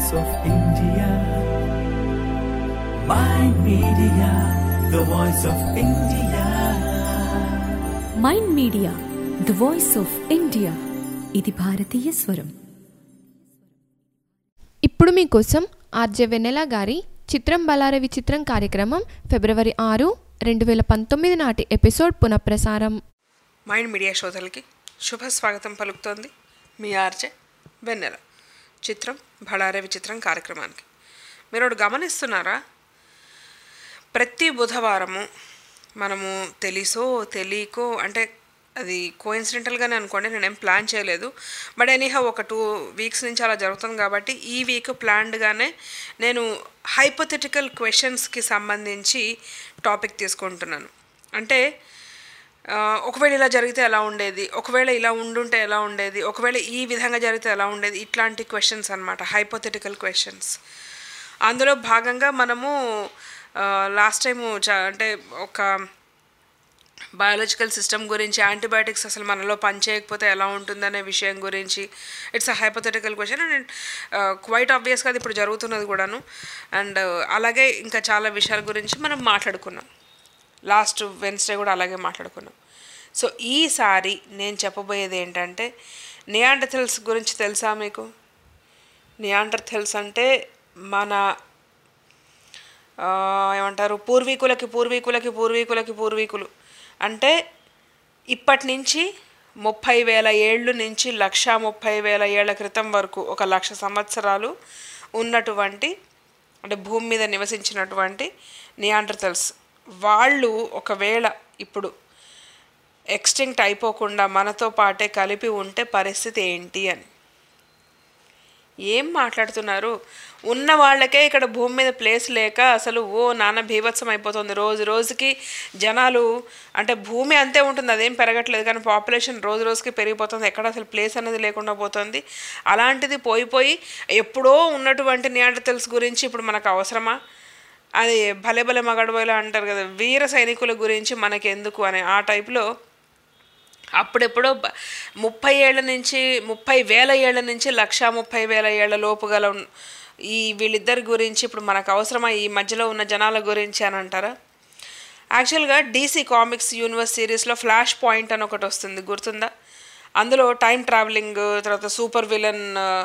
voice of India. My media, the voice of India. Mind media the voice of India ఇది భారతీయ స్వరం ఇప్పుడు మీకోసం ఆర్జే వెన్నెల గారి చిత్రం బలారే విచిత్రం కార్యక్రమం ఫిబ్రవరి ఆరు రెండు వేల పంతొమ్మిది నాటి ఎపిసోడ్ పునఃప్రసారం మైండ్ మీడియా శ్రోతలకి శుభ స్వాగతం పలుకుతోంది మీ ఆర్జే వెన్నెల చిత్రం బళారే విచిత్రం కార్యక్రమానికి మీరు ఒకటి గమనిస్తున్నారా ప్రతి బుధవారము మనము తెలుసో తెలియకో అంటే అది కోయిన్సిడెంటల్గానే అనుకోండి నేనేం ప్లాన్ చేయలేదు బట్ ఎనీహా ఒక టూ వీక్స్ నుంచి అలా జరుగుతుంది కాబట్టి ఈ వీక్ ప్లాన్డ్గానే నేను హైపోథెటికల్ క్వశ్చన్స్కి సంబంధించి టాపిక్ తీసుకుంటున్నాను అంటే ఆ, ఒకవేళ ఇలా జరిగితే ఎలా ఉండేది ఒకవేళ ఇలా ఉండుంటే ఎలా ఉండేది ఒకవేళ ఈ విధంగా జరిగితే ఎలా ఉండేది ఇట్లాంటి క్వశ్చన్స్ అనమాట హైపోథెటికల్ క్వశ్చన్స్ అందులో భాగంగా మనము లాస్ట్ టైము చ అంటే ఒక బయాలజికల్ సిస్టమ్ గురించి యాంటీబయాటిక్స్ అసలు మనలో పనిచేయకపోతే ఎలా ఉంటుందనే విషయం గురించి it's a hypothetical question and quite ఆబ్వియస్గా అది ఇప్పుడు జరుగుతున్నది కూడాను అండ్ అలాగే ఇంకా చాలా విషయాల గురించి మనం మాట్లాడుకున్నాం లాస్ట్ వెన్స్డే కూడా అలాగే మాట్లాడుకున్నాం సో ఈసారి నేను చెప్పబోయేది ఏంటంటే నియాండథెల్స్ గురించి తెలుసా మీకు నియాండర్థెల్స్ అంటే మన ఆ, ఏమంటారు పూర్వీకులకి పూర్వీకులకి పూర్వీకులకి పూర్వీకులు అంటే ఇప్పటి నుంచి ముప్పై వేల ఏళ్ళు నుంచి లక్ష ముప్పై వేల ఏళ్ల క్రితం వరకు ఒక లక్ష సంవత్సరాలు ఉన్నటువంటి అంటే భూమి మీద నివసించినటువంటి నియాండర్తల్స్ వాళ్ళు ఒకవేళ ఇప్పుడు ఎక్స్టింక్ట్ అయిపోకుండా మనతో పాటే కలిపి ఉంటే పరిస్థితి ఏంటి అని ఏం మాట్లాడుతున్నారు ఉన్న వాళ్ళకే ఇక్కడ భూమి మీద ప్లేస్ లేక అసలు ఓ నాన్న భీభత్సం అయిపోతుంది రోజు రోజుకి జనాలు అంటే భూమి అంతే ఉంటుంది అదేం పెరగట్లేదు కానీ పాపులేషన్ రోజు రోజుకి పెరిగిపోతుంది ఎక్కడ అసలు ప్లేస్ అనేది లేకుండా పోతుంది అలాంటిది పోయి పోయి ఎప్పుడో ఉన్నటువంటి నియాండర్తల్స్ గురించి ఇప్పుడు మనకు అవసరమా అది భలే భలే మగడబోయలు అంటారు కదా వీర సైనికుల గురించి మనకి ఎందుకు అని ఆ టైప్లో అప్పుడెప్పుడో బ- ముప్పై ఏళ్ళ నుంచి ముప్పై వేల ఏళ్ళ నుంచి లక్ష ముప్పై వేల ఏళ్ళ లోపు గల ఉన్- ఈ వీళ్ళిద్దరి గురించి ఇప్పుడు మనకు అవసరమా ఈ మధ్యలో ఉన్న జనాల గురించి అని అంటారా యాక్చువల్గా డీసీ కామిక్స్ యూనివర్స్ సిరీస్లో ఫ్లాష్ పాయింట్ అని ఒకటి వస్తుంది గుర్తుందా అందులో టైం ట్రావెలింగ్ తర్వాత సూపర్ విలన్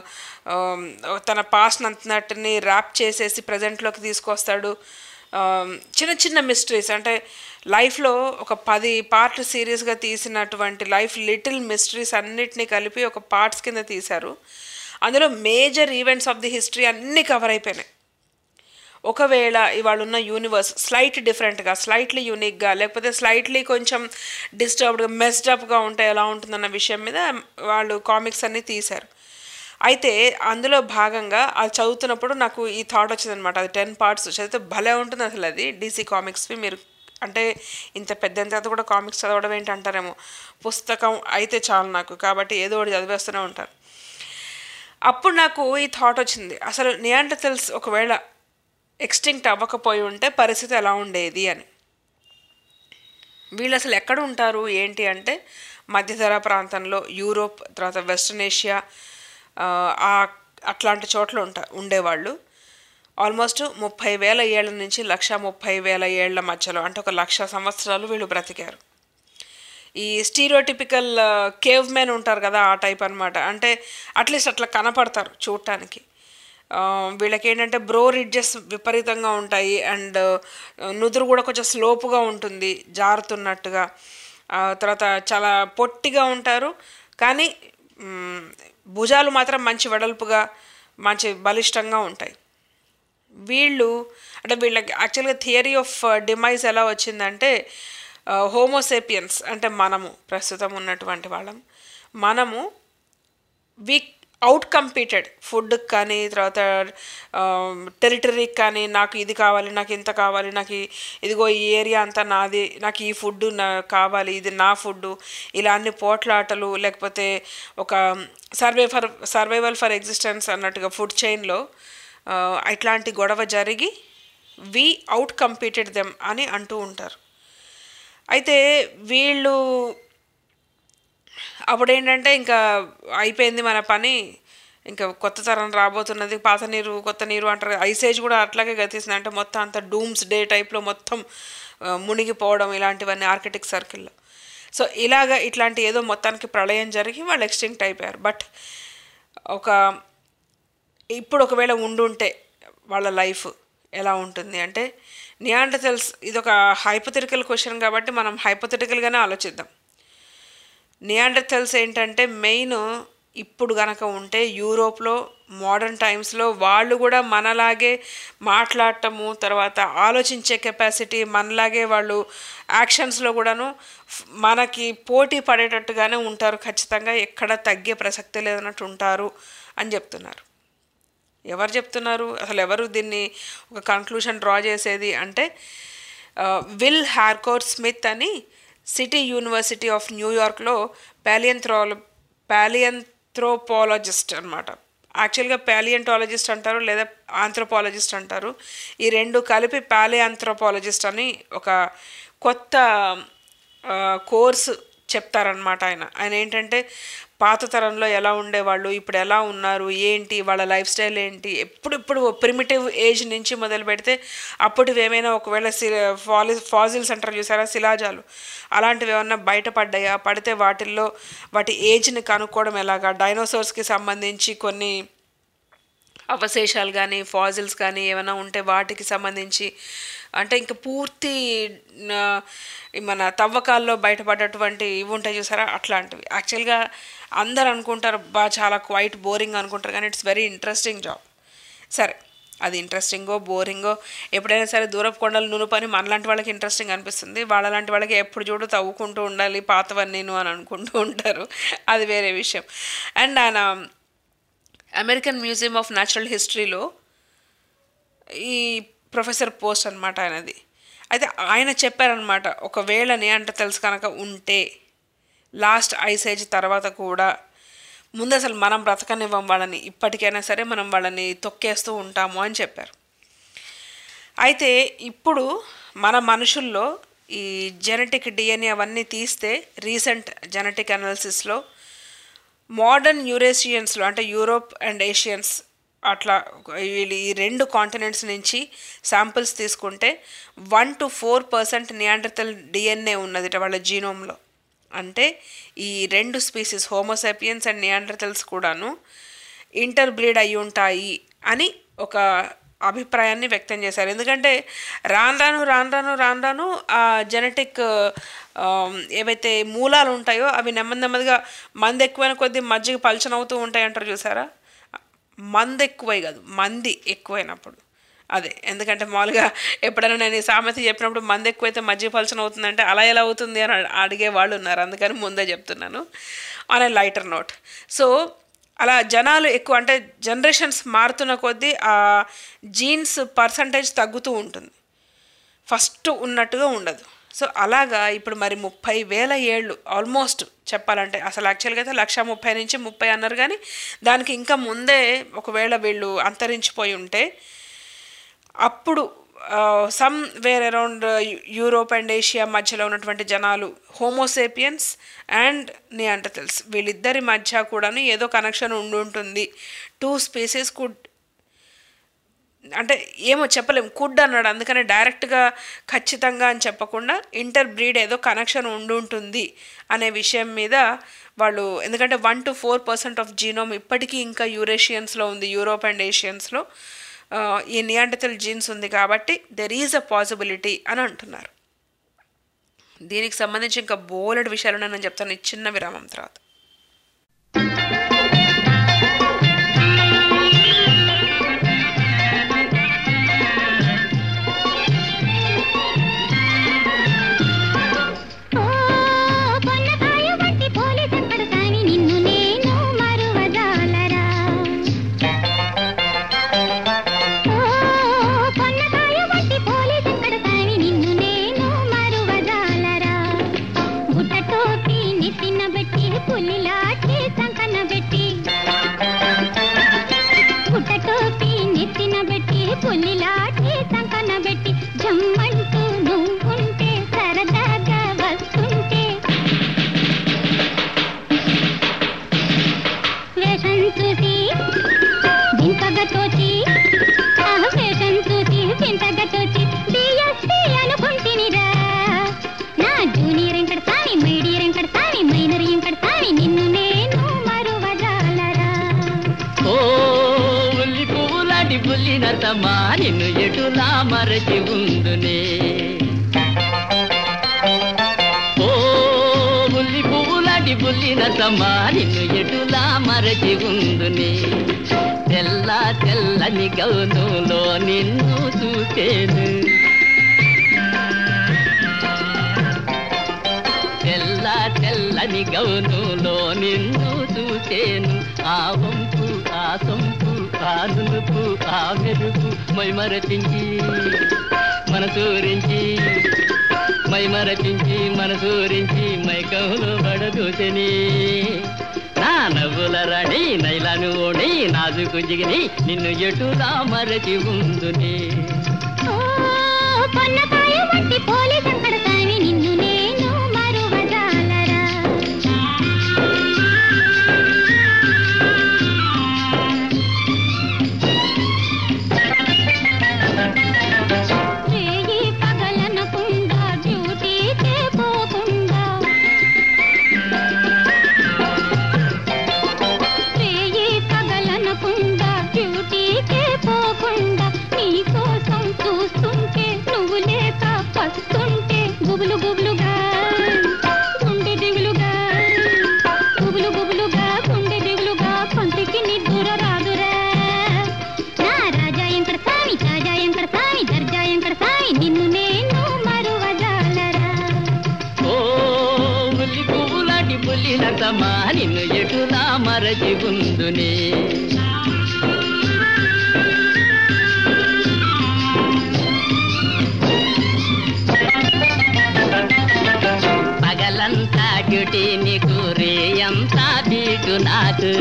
తన పాస్ట్ అంతనటిని ర్యాప్ చేసేసి ప్రజెంట్లోకి తీసుకొస్తాడు ఆ, చిన్న చిన్న మిస్టరీస్ అంటే లైఫ్లో ఒక పది పార్ట్ సిరీస్గా తీసినటువంటి లైఫ్ లిటిల్ మిస్టరీస్ అన్నిటినీ కలిపి ఒక పార్ట్స్ కింద తీశారు అందులో major events of the history అన్నీ కవర్ అయిపోయినాయి ఒకవేళ ఇవాళ ఉన్న యూనివర్స్ స్లైట్ డిఫరెంట్గా స్లైట్లీ యూనిక్గా లేకపోతే స్లైట్లీ కొంచెం డిస్టర్బ్డ్గా మెస్డప్గా ఉంటే ఎలా ఉంటుందన్న విషయం మీద వాళ్ళు కామిక్స్ అన్నీ తీశారు అయితే అందులో భాగంగా అది చదువుతున్నప్పుడు నాకు ఈ థాట్ వచ్చిందనమాట అది టెన్ పార్ట్స్ చదివితే భలే ఉంటుంది అసలు అది డీసీ కామిక్స్వి మీరు అంటే ఇంత పెద్ద తర్వాత కూడా కామిక్స్ చదవడం ఏంటి అంటారేమో పుస్తకం అయితే చాలు నాకు కాబట్టి ఏదో ఒకటి చదివేస్తూనే ఉంటాను అప్పుడు నాకు ఈ థాట్ వచ్చింది అసలు నియాండర్తల్స్ ఒకవేళ ఎక్స్టింక్ట్ అవ్వకపోయి ఉంటే పరిస్థితి ఎలా ఉండేది అని వీళ్ళు అసలు ఎక్కడ ఉంటారు ఏంటి అంటే మధ్యధరా ప్రాంతంలో యూరోప్ తర్వాత వెస్ట్రన్ ఏషియా ఆ, ఆ అట్లాంటి చోట్ల ఉంటా ఉండేవాళ్ళు ఆల్మోస్ట్ ముప్పై వేల ఏళ్ళ నుంచి లక్ష ముప్పై వేల ఏళ్ల మధ్యలో అంటే ఒక లక్ష సంవత్సరాలు వీళ్ళు బ్రతికారు ఈ స్టీరియోటిపికల్ కేవ్ మెన్ ఉంటారు కదా ఆ టైప్ అనమాట అంటే అట్లీస్ట్ అట్లా కనపడతారు చూడటానికి ఆ, వీళ్ళకి ఏంటంటే బ్రో రిడ్జెస్ విపరీతంగా ఉంటాయి అండ్ నుదురు కూడా కొంచెం స్లోపుగా ఉంటుంది జారుతున్నట్టుగా ఆ, తర్వాత చాలా పొట్టిగా ఉంటారు కానీ మ్, భుజాలు మాత్రం మంచి వెడల్పుగా మంచి బలిష్టంగా ఉంటాయి వీళ్ళు అంటే వీళ్ళకి యాక్చువల్గా థియరీ ఆఫ్ డిమైజ్ ఎలా వచ్చిందంటే హోమోసేపియన్స్ అంటే మనము ప్రస్తుతం ఉన్నటువంటి వాళ్ళం మనము వి అవుట్ కంపీటెడ్ ఫుడ్కి కానీ తర్వాత టెరిటరీకి కానీ నాకు ఇది కావాలి నాకు ఇంత కావాలి నాకు ఈ- ఇదిగో ఈ ఏరియా అంతా నాది నాకు ఈ ఫుడ్ నా కావాలి ఇది నా ఫుడ్ ఇలా అన్ని పోట్లాటలు లేకపోతే ఒక survey for survival for existence అన్నట్టుగా ఫుడ్ చైన్లో ఇట్లాంటి గొడవ జరిగి వి అవుట్ కంపీటెడ్ దెమ్ అని అంటూ ఉంటారు అయితే వీళ్ళు అప్పుడు ఏంటంటే ఇంకా అయిపోయింది మన పని ఇంకా కొత్త తరం రాబోతున్నది పాత నీరు కొత్త నీరు అంటారు ఐస్ ఏజ్ కూడా అట్లాగే గతిస్తుంది అంటే మొత్తం అంత డూమ్స్ డే టైప్లో మొత్తం ఆ, మునిగిపోవడం ఇలాంటివన్నీ ఆర్కిటిక్ సర్కిల్లో సో ఇలాగ ఇట్లాంటి ఏదో మొత్తానికి ప్రళయం జరిగి వాళ్ళు ఎక్స్టింక్ట్ అయిపోయారు బట్ ఒక ఇప్పుడు ఒకవేళ ఉండుంటే వాళ్ళ లైఫ్ ఎలా ఉంటుంది అంటే నియాండర్తల్స్ ఇది ఒక హైపోథెటికల్ క్వశ్చన్ కాబట్టి మనం హైపోథెటికల్గానే ఆలోచిద్దాం నియాండర్తల్స్ ఏంటంటే మెయిన్ ఇప్పుడు గనక ఉంటే యూరోప్లో మోడర్న్ టైమ్స్లో వాళ్ళు కూడా మనలాగే మాట్లాడటము తర్వాత ఆలోచించే కెపాసిటీ మనలాగే వాళ్ళు యాక్షన్స్లో కూడాను ఫ్- మనకి పోటీ పడేటట్టుగానే ఉంటారు ఖచ్చితంగా ఎక్కడ తగ్గే ప్రసక్తి లేదన్నట్టు ఉంటారు అని చెప్తున్నారు ఎవరు చెప్తున్నారు అసలు ఎవరు దీన్ని ఒక కన్క్లూషన్ డ్రా చేసేది అంటే ఆ, విల్ హార్కోర్ స్మిత్ అని సిటీ యూనివర్సిటీ ఆఫ్ న్యూయార్క్లో ప్యాలియంథ్రోల ప్యాలియంథ్రోపాలజిస్ట్ అనమాట యాక్చువల్గా ప్యాలియంటాలజిస్ట్ అంటారు లేదా ఆంథ్రోపాలజిస్ట్ అంటారు ఈ రెండు కలిపి ప్యాలియాంథ్రోపాలజిస్ట్ అని ఒక కొత్త ఆ, కోర్సు చెప్తారనమాట ఆయన ఆయన ఏంటంటే పాత తరంలో ఎలా ఉండేవాళ్ళు ఇప్పుడు ఎలా ఉన్నారు ఏంటి వాళ్ళ లైఫ్ స్టైల్ ఏంటి ఎప్పుడిప్పుడు ప్రిమిటివ్ ఏజ్ నుంచి మొదలు పెడితే అప్పటివి ఏమైనా ఒకవేళ సి ఫాలి ఫాజిల్స్ అంటారు చూసారా శిలాజాలు అలాంటివి ఏమన్నా బయటపడ్డాయా పడితే వాటిల్లో వాటి ఏజ్ని కనుక్కోవడం ఎలాగా డైనోసార్స్కి సంబంధించి కొన్ని అవశేషాలు కానీ ఫాజిల్స్ కానీ ఏమైనా ఉంటే వాటికి సంబంధించి అంటే ఇంకా పూర్తి ఆ, ఈ మన తవ్వకాల్లో బయటపడ్డటువంటి ఇవి ఉంటాయి చూసారా అట్లాంటివి యాక్చువల్గా అందరు అనుకుంటారు బా చాలా క్వైట్ బోరింగ్ అనుకుంటారు కానీ ఇట్స్ వెరీ ఇంట్రెస్టింగ్ జాబ్ సరే అది ఇంట్రెస్టింగో బోరింగో ఎప్పుడైనా సరే దూరపు కొండలు నునుపని మనలాంటి వాళ్ళకి ఇంట్రెస్టింగ్ అనిపిస్తుంది వాళ్ళలాంటి వాళ్ళకి ఎప్పుడు చూడు తవ్వుకుంటూ ఉండాలి పాతవన్నీను అని అనుకుంటూ ఉంటారు అది వేరే విషయం అండ్ ఆయన అమెరికన్ మ్యూజియం ఆఫ్ న్యాచురల్ హిస్టరీలో ఈ ప్రొఫెసర్ పోస్ట్ అనమాట ఆయనది అయితే ఆయన చెప్పారనమాట ఒకవేళ అంటే తెలుసు కనుక ఉంటే లాస్ట్ ఐస్ ఏజ్ తర్వాత కూడా ముందు అసలు మనం బ్రతకనివ్వం వాళ్ళని ఇప్పటికైనా సరే మనం వాళ్ళని తొక్కేస్తూ ఉంటాము అని చెప్పారు అయితే ఇప్పుడు మన మనుషుల్లో ఈ జెనెటిక్ డిఎన్ఏ అవన్నీ తీస్తే రీసెంట్ జెనెటిక్ అనాలిసిస్లో మోడర్న్ యూరేషియన్స్లో అంటే యూరోప్ అండ్ ఏషియన్స్ అట్లా వీళ్ళు ఈ రెండు కాంటినెంట్స్ నుంచి శాంపిల్స్ తీసుకుంటే one two four percent Neanderthal DNA ఉన్నది వాళ్ళ జీనోమ్లో అంటే ఈ రెండు స్పీసీస్ హోమోసెపియన్స్ అండ్ నియాండర్తల్స్ కూడాను ఇంటర్ బ్రీడ్ అయి ఉంటాయి అని ఒక అభిప్రాయాన్ని వ్యక్తం చేశారు ఎందుకంటే రాను రాను రాను రాను రాను రాను ఆ జెనెటిక్ ఏవైతే మూలాలు ఉంటాయో అవి నెమ్మది నెమ్మదిగా మంది ఎక్కువైన కొద్దీ మజ్జిగ పలచన అవుతూ ఉంటాయి అంటారు చూసారా మంది ఎక్కువై కాదు మంది ఎక్కువైనప్పుడు అదే ఎందుకంటే మామూలుగా ఎప్పుడైనా నేను ఈ సామెత చెప్పినప్పుడు మంది ఎక్కువైతే మజ్జిగ పలచన అవుతుందంటే అలా ఎలా అవుతుంది అని అడిగే వాళ్ళు ఉన్నారు అందుకని ముందే చెప్తున్నాను on a lighter note so అలా జనాలు ఎక్కువ అంటే జనరేషన్స్ మారుతున్న కొద్దీ ఆ జీన్స్ పర్సంటేజ్ తగ్గుతూ ఉంటుంది ఫస్ట్ ఉన్నట్టుగా ఉండదు సో అలాగా ఇప్పుడు మరి ముప్పై వేల ఏళ్ళు ఆల్మోస్ట్ చెప్పాలంటే అసలు యాక్చువల్గా అయితే లక్ష ముప్పై నుంచి ముప్పై అన్నారు కానీ దానికి ఇంకా ముందే ఒకవేళ వీళ్ళు అంతరించిపోయి ఉంటే అప్పుడు somewhere around Europe and Asia మధ్యలో ఉన్నటువంటి జనాలు హోమోసేపియన్స్ అండ్ నియాంటతల్స్ వీళ్ళిద్దరి మధ్య కూడాను ఏదో కనెక్షన్ ఉండి ఉంటుంది టూ స్పీసెస్ కుడ్ అంటే ఏమో చెప్పలేం కుడ్ అన్నాడు అందుకని డైరెక్ట్గా ఖచ్చితంగా అని చెప్పకుండా ఇంటర్ బ్రీడ్ ఏదో కనెక్షన్ ఉండి ఉంటుంది అనే విషయం మీద వాళ్ళు ఎందుకంటే one two four percent of genome ఇప్పటికీ ఇంకా యూరేషియన్స్లో ఉంది యూరోప్ అండ్ ఏషియన్స్లో ఈ నియాండతల్ జీన్స్ ఉంది కాబట్టి దెర్ ఈజ్ అ పాసిబిలిటీ అని అంటున్నారు దీనికి సంబంధించి ఇంకా బోలెడు విషయాలు నేను చెప్తాను ఈ చిన్న విరామం తర్వాత ఓ పొన్నకాయ వంటి పోలీసెక్కడు కాని నిన్ను నేను మరువజాలరా ఓ పొన్నకాయ వంటి పోలీసెక్కడు కాని నిన్ను నేను మరువజాలరా గుట్ట టోపీ నెత్తిన పెట్టి పులిలాటి సంకన పెట్టి గుట్ట టోపీ నెత్తిన పెట్టి పులిలాటి సంకన పెట్టి జమ్మంటూ నువ్వుంటే సరదాగా వస్తుంటే వేషం చూసి బుల్లినతమా నిన్ను ఎటులా మరచి ఉందునే ఓ బుల్లి పువ్వులాంటి బుల్లినతమా నిన్ను ఎటులా మరచి ఉందునే తెల్ల తెల్లని గౌనులో నిన్ను చూసేను తెల్ల తెల్లని గౌనులో నిన్ను చూసేను ఆ వంపు ఆ సొంపు ఆ నునుపు ఆ మెరుపు మైమరపించి మనసూరించి మైమరపించి మనసూరించి మైకములు పడదూసని నా నవ్వుల రాణి నైలాను ఓణి నాజుకు జిగిని నిన్ను ఎటులా మరచి ఉందుని ఓ పొన్నకాయ వంటి పోలి సంకడతావి నిన్ను నేను మరువజాలరా రేయి పగలనకుండా డ్యూటీకే పోకుండా రేయి పగలనకుండా డ్యూటీకే పోకుండా నీ కోసం చూస్తుంటే నువ్వు లేక పస్తుంటే గుబులు గుబులుగా గుండె దిగులుగా గుబులు గుబులుగా గుండె దిగులుగా కొంటికి నిద్ర రాదురా నా రాజా ఎంకడ సామి రాజా ఎంకడ సామి దర్జా ఎంకడ సామి నిన్ను నేను మరువజాలరా ఓ బుల్లి పువ్వులాంటి బుల్లినతమా నిన్ను ఎటులా మరచి ఉందునే పగలంతా డ్యూటీ నీకు రేయంతా బీటు నాకు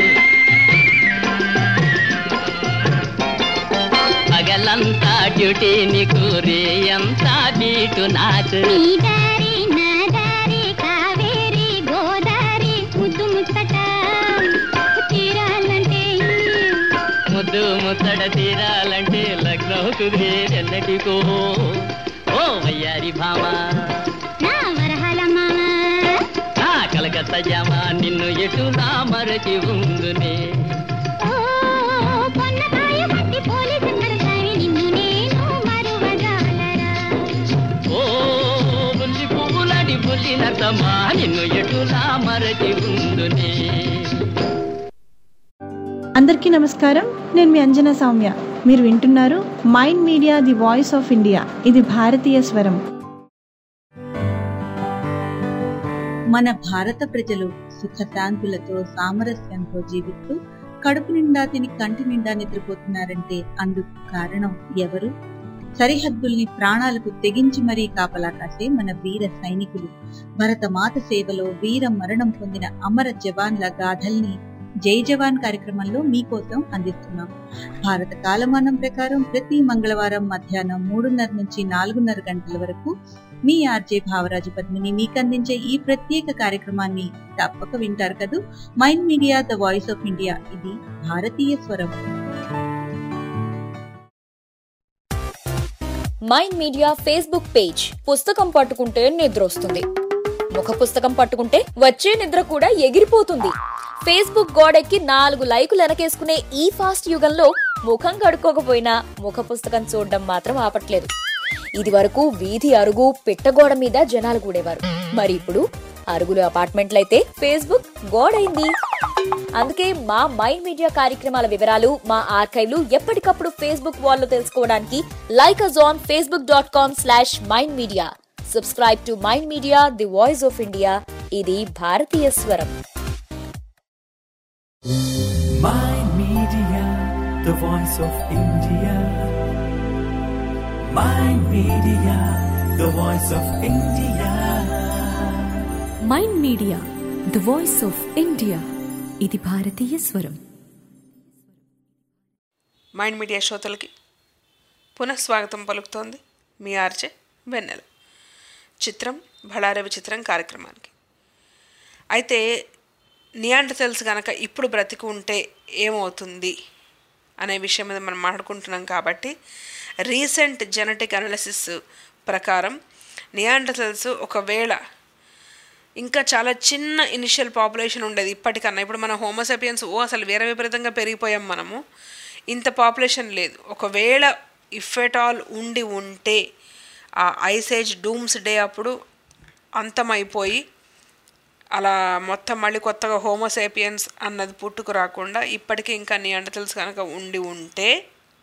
పగలంతా డ్యూటీ నీకు రేయంతా బీటు నాకు నీ దారి నా దారి కావేరి గోదారి ముద్దు ముచ్చట తీరాలంటే ముద్దు ముత్తడ తీరాలంటే లగ్నం కుదిరేదెన్నటికో ఓ వయ్యారి భామ నా వరహాల మామ నా కలకత్త జామ నిన్ను ఎటులా మరచి ఉందునే ఓ పొన్నకాయ వంటి పోలీసు నడసావి నిన్ను నేను మరువజాలరా ఓ బుల్లి పువ్వులాంటి బుల్లి నతమా నిన్ను ఎటులా మరచి ఉందునే అందరికీ నమస్కారం నేను మీ అంజనా సౌమ్య మీరు వింటున్నారు mind media the voice of India ఇది భారతీయ స్వరం మన భారత ప్రజలు సుఖశాంతులతో సామరస్యంతో జీవిస్తూ కడుపు నిండా తిని కంటి నిండా నిద్రపోతున్నారంటే అందుకు కారణం ఎవరు సరిహద్దుల్ని ప్రాణాలకు తెగించి మరీ కాపలా కాసే మన వీర సైనికులు భరతమాత సేవలో వీర మరణం పొందిన అమర జవాన్ల గాథల్ని జై జవాన్ కార్యక్రమంలో మీకోసం అందిస్తున్నాం భారత కాలమానం ప్రకారం ప్రతి మంగళవారం మధ్యాహ్నం మూడున్నర నుంచి నాలుగున్నర గంటల వరకు మీ ఆర్జే భావరాజు పద్మిని మీకు అందించే ఈ ప్రత్యేక కార్యక్రమాన్ని తప్పక వింటారు కదూ mind media the voice of India ఇది భారతీయ స్వరం మైండ్ మీడియా ఫేస్బుక్ పేజ్ పుస్తకం పట్టుకుంటే నిద్ర వస్తుంది ముఖ పుస్తకం పట్టుకుంటే వచ్చే నిద్ర కూడా ఎగిరిపోతుంది ఫేస్బుక్ గోడెక్కి నాలుగు లైకులు వెనకేసుకునే ఈ ఫాస్ట్ యుగంలో ముఖం కడుక్కోకపోయినా ముఖ పుస్తకం చూడడం మాత్రం ఆపట్లేదు ఇది వరకు వీధి అరుగు పిట్టగోడ మీద జనాలు కూడేవారు మరి ఇప్పుడు అరుగులు అపార్ట్మెంట్లయితే ఫేస్బుక్ గోడైంది అందుకే మా మైండ్ మీడియా కార్యక్రమాల వివరాలు మా ఆర్కైవ్లు ఎప్పటికప్పుడు ఫేస్బుక్ వాల్లో తెలుసుకోవడానికి like us on Facebook dot com slash mind media subscribe to mind media the voice of India ఇది భారతీయ స్వరం Mind Media, the voice of India. Mind Media, the voice of India. Mind media the voice of India ఇది భారతీయ స్వరం mind media శ్రోతలకి పునఃస్వాగతం పలుకుతోంది మీ RJ వెన్నెల చిత్రం బళారే విచిత్రం కార్యక్రమానికి అయితే నియాండర్తల్స్ కనుక ఇప్పుడు బ్రతికి ఉంటే ఏమవుతుంది అనే విషయం మీద మనం మాట్లాడుకుంటున్నాం కాబట్టి రీసెంట్ జెనెటిక్ అనాలిసిస్ ప్రకారం నియాండర్తల్స్ ఒకవేళ ఇంకా చాలా చిన్న ఇనిషియల్ పాపులేషన్ ఉండేది ఇప్పటికన్నా ఇప్పుడు మన హోమోసెపియన్స్ ఓ అసలు వేరే విపరీతంగా పెరిగిపోయాం మనము ఇంత పాపులేషన్ లేదు ఒకవేళ ఇఫ్ ఎట్ ఆల్ ఉండి ఉంటే ఆ ఐసేజ్ డూమ్స్ డే అప్పుడు అంతమైపోయి అలా మొత్తం మళ్ళీ కొత్తగా హోమోసేపియన్స్ అన్నది పుట్టుకు రాకుండా ఇప్పటికీ ఇంకా నియాండతల్స్ కనుక ఉండి ఉంటే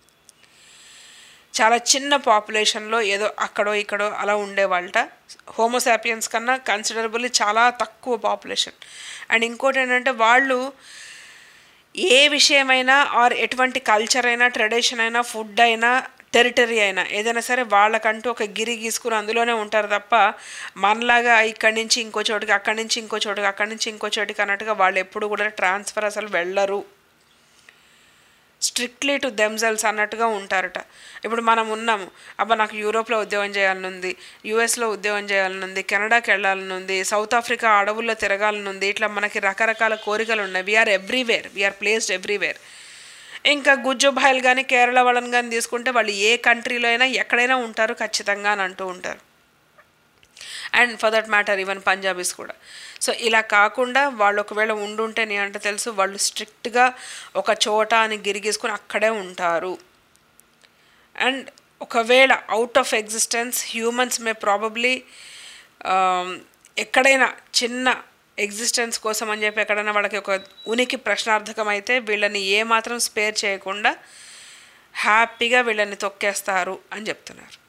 చాలా చిన్న పాపులేషన్లో ఏదో అక్కడో ఇక్కడో అలా ఉండేవాళ్ళట హోమోసాపియన్స్ కన్నా కన్సిడరబుల్లీ చాలా తక్కువ పాపులేషన్ అండ్ ఇంకోటి ఏంటంటే వాళ్ళు ఏ విషయమైనా ఆర్ ఎటువంటి కల్చర్ అయినా ట్రెడిషన్ అయినా ఫుడ్ అయినా టెరిటరీ అయినా ఏదైనా సరే వాళ్ళకంటూ ఒక గిరి గీసుకుని అందులోనే ఉంటారు తప్ప మనలాగా ఇక్కడి నుంచి ఇంకో చోటుకి అక్కడి నుంచి ఇంకో చోటుకి అక్కడి నుంచి ఇంకో చోటుకి అన్నట్టుగా వాళ్ళు ఎప్పుడు కూడా ట్రాన్స్ఫర్ అసలు వెళ్ళరు స్ట్రిక్ట్లీ టు దెమ్సెల్స్ అన్నట్టుగా ఉంటారట ఇప్పుడు మనం ఉన్నాము అబ్బా నాకు యూరోప్లో ఉద్యోగం చేయాలనుంది యూఎస్లో ఉద్యోగం చేయాలనుంది కెనడాకి వెళ్ళాలనుంది సౌత్ ఆఫ్రికా అడవుల్లో తిరగాలనుంది ఇట్లా మనకి రకరకాల కోరికలు ఉన్నాయి we're everywhere we're placed everywhere ఇంకా గుజ్జుబాయిలు కానీ కేరళ వాళ్ళని కానీ తీసుకుంటే వాళ్ళు ఏ కంట్రీలో అయినా ఎక్కడైనా ఉంటారు ఖచ్చితంగా అని అంటూ ఉంటారు and for that matter even Punjabis కూడా సో ఇలా కాకుండా వాళ్ళు ఒకవేళ ఉండుంటే నీ అంటే తెలుసు వాళ్ళు స్ట్రిక్ట్గా ఒక చోట అని గిరిగీసుకొని అక్కడే ఉంటారు అండ్ ఒకవేళ out of existence humans may probably ఎక్కడైనా చిన్న ఎగ్జిస్టెన్స్ కోసం అని చెప్పి ఎక్కడైనా వాళ్ళకి ఒక ఉనికి ప్రశ్నార్థకం అయితే వీళ్ళని ఏమాత్రం స్పేర్ చేయకుండా హ్యాపీగా వీళ్ళని తొక్కేస్తారు అని చెప్తున్నారు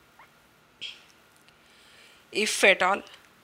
ఇఫ్ ఎట్ ఆల్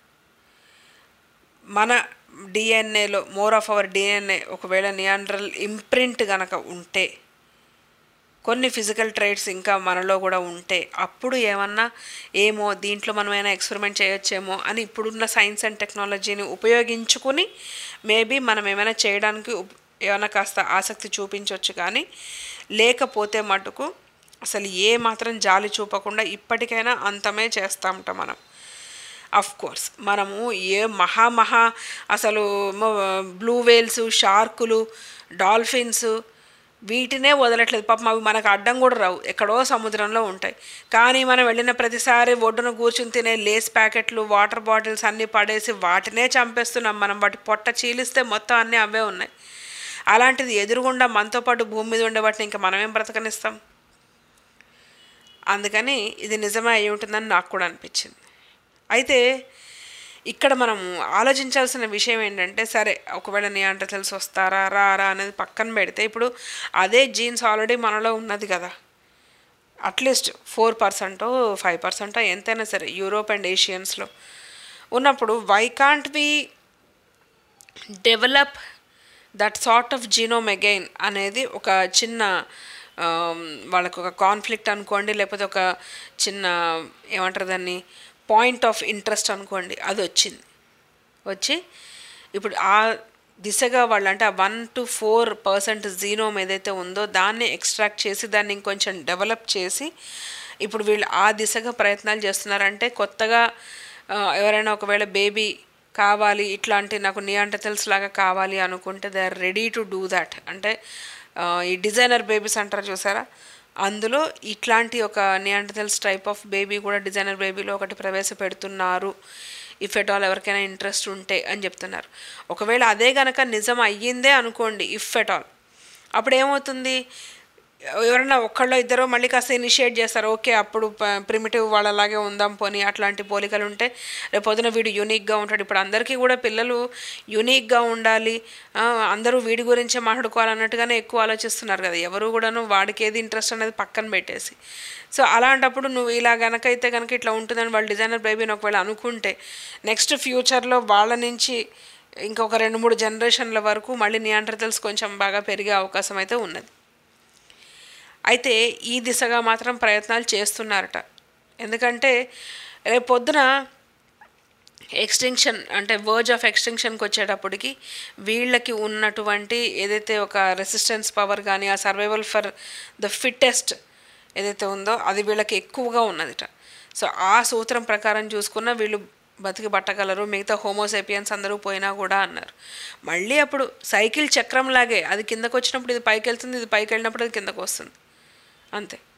మన డిఎన్ఏలో మోర్ ఆఫ్ అవర్ డిఎన్ఏ ఒకవేళ నియాండ్రల్ ఇంప్రింట్ గనక ఉంటే కొన్ని ఫిజికల్ ట్రైట్స్ ఇంకా మనలో కూడా ఉంటే అప్పుడు ఏమన్నా ఏమో దీంట్లో మనమైనా ఎక్స్పెరిమెంట్ చేయొచ్చేమో అని ఇప్పుడున్న సైన్స్ అండ్ టెక్నాలజీని ఉపయోగించుకుని మేబీ మనం ఏమైనా చేయడానికి ఉప్- ఏమైనా కాస్త ఆసక్తి చూపించవచ్చు కానీ లేకపోతే మటుకు అసలు ఏ మాత్రం జాలి చూపకుండా ఇప్పటికైనా అంతమే చేస్తామట మనం అఫ్ కోర్స్ మనము ఏ మహా మహా అసలు బ్లూ వేల్స్ షార్కులు డాల్ఫిన్స్ వీటినే వదలట్లేదు పాపం అవి మనకు అడ్డం కూడా రావు ఎక్కడో సముద్రంలో ఉంటాయి కానీ మనం వెళ్ళిన ప్రతిసారి ఒడ్డున కూర్చుని తినే లేస్ ప్యాకెట్లు వాటర్ బాటిల్స్ అన్నీ పడేసి వాటినే చంపేస్తున్నాం మనం వాటి పొట్ట చీలిస్తే మొత్తం అన్నీ అవే ఉన్నాయి అలాంటిది ఎదురుగుండా మనతో పాటు భూమి మీద ఉండే వాటిని ఇంకా మనమేం బ్రతకనిస్తాం అందుకని ఇది నిజమే అయి ఉంటుందని నాకు కూడా అనిపించింది అయితే ఇక్కడ మనం ఆలోచించాల్సిన విషయం ఏంటంటే సరే ఒకవేళ నీ అంటే తెలిసి వస్తారా రారా అనేది పక్కన పెడితే ఇప్పుడు అదే జీన్స్ ఆల్రెడీ మనలో ఉన్నది కదా అట్లీస్ట్ ఫోర్ పర్సెంటో ఫైవ్ పర్సెంటో ఎంతైనా సరే యూరోప్ అండ్ ఏషియన్స్లో ఉన్నప్పుడు why can't we develop that sort of genome again అనేది ఒక చిన్న ఆమ్, వాళ్ళకు ఒక కాన్ఫ్లిక్ట్ అనుకోండి లేకపోతే ఒక చిన్న ఏమంటారు దాన్ని పాయింట్ ఆఫ్ ఇంట్రెస్ట్ అనుకోండి అది వచ్చింది వచ్చి ఇప్పుడు ఆ దిశగా వాళ్ళు అంటే ఆ one two four percent genome ఏదైతే ఉందో దాన్ని ఎక్స్ట్రాక్ట్ చేసి దాన్ని ఇంకొంచెం డెవలప్ చేసి ఇప్పుడు వీళ్ళు ఆ దిశగా ప్రయత్నాలు చేస్తున్నారంటే కొత్తగా ఆ, ఎవరైనా ఒకవేళ బేబీ కావాలి ఇట్లాంటి నాకు నియాంటతల్స్ లాగా కావాలి అనుకుంటే they are ready to do that అంటే ఆ, ఈ డిజైనర్ బేబీస్ అంటారు చూసారా అందులో ఇట్లాంటి ఒక నియాంటతల్స్ టైప్ ఆఫ్ బేబీ కూడా డిజైనర్ బేబీలో ఒకటి ప్రవేశపెడుతున్నారు ఇఫ్ ఎట్ ఆల్ ఎవరికైనా ఇంట్రెస్ట్ ఉంటే అని చెప్తున్నారు ఒకవేళ అదే గనక నిజం అయ్యిందే అనుకోండి ఇఫ్ ఎట్ ఆల్ అప్పుడు ఏమవుతుంది ఎవరైనా ఒక్కళ్ళో ఇద్దరో మళ్ళీ కాస్త ఇనిషియేట్ చేస్తారు ఓకే అప్పుడు ప్రిమిటివ్ వాళ్ళలాగే ఉందాం పోనీ అట్లాంటి పోలికలు ఉంటే రేపు పొద్దున వీడు యూనిక్గా ఉంటాడు ఇప్పుడు అందరికీ కూడా పిల్లలు యూనిక్గా ఉండాలి ఆ, అందరూ వీడి గురించే మాట్లాడుకోవాలన్నట్టుగానే ఎక్కువ ఆలోచిస్తున్నారు కదా ఎవరు కూడాను వాడికి ఏది ఇంట్రెస్ట్ అనేది పక్కన పెట్టేసి సో అలాంటప్పుడు నువ్వు ఇలా గనక అయితే కనుక ఇట్లా ఉంటుందని వాళ్ళు డిజైనర్ బేబీని ఒకవేళ అనుకుంటే నెక్స్ట్ ఫ్యూచర్లో వాళ్ళ నుంచి ఇంకొక రెండు మూడు జనరేషన్ల వరకు మళ్ళీ నియాండ్రతల్స్ కొంచెం బాగా పెరిగే అవకాశం అయితే ఉన్నది అయితే ఈ దిశగా మాత్రం ప్రయత్నాలు చేస్తున్నారట ఎందుకంటే రేపు పొద్దున ఎక్స్టెన్షన్ అంటే వర్జ్ ఆఫ్ ఎక్స్టెన్షన్కి వచ్చేటప్పటికి వీళ్ళకి ఉన్నటువంటి ఏదైతే ఒక రెసిస్టెన్స్ పవర్ కానీ ఆ సర్వైవల్ ఫర్ ద ఫిట్టెస్ట్ ఏదైతే ఉందో అది వీళ్ళకి ఎక్కువగా ఉన్నదిట సో ఆ సూత్రం ప్రకారం చూసుకున్న వీళ్ళు బతికి పట్టగలరు మిగతా హోమోసేపియన్స్ అందరూ పోయినా కూడా అన్నారు మళ్ళీ అప్పుడు సైకిల్ చక్రం లాగే అది కిందకు వచ్చినప్పుడు ఇది పైకి వెళ్తుంది ఇది పైకి వెళ్ళినప్పుడు అది కిందకు వస్తుంది అంతే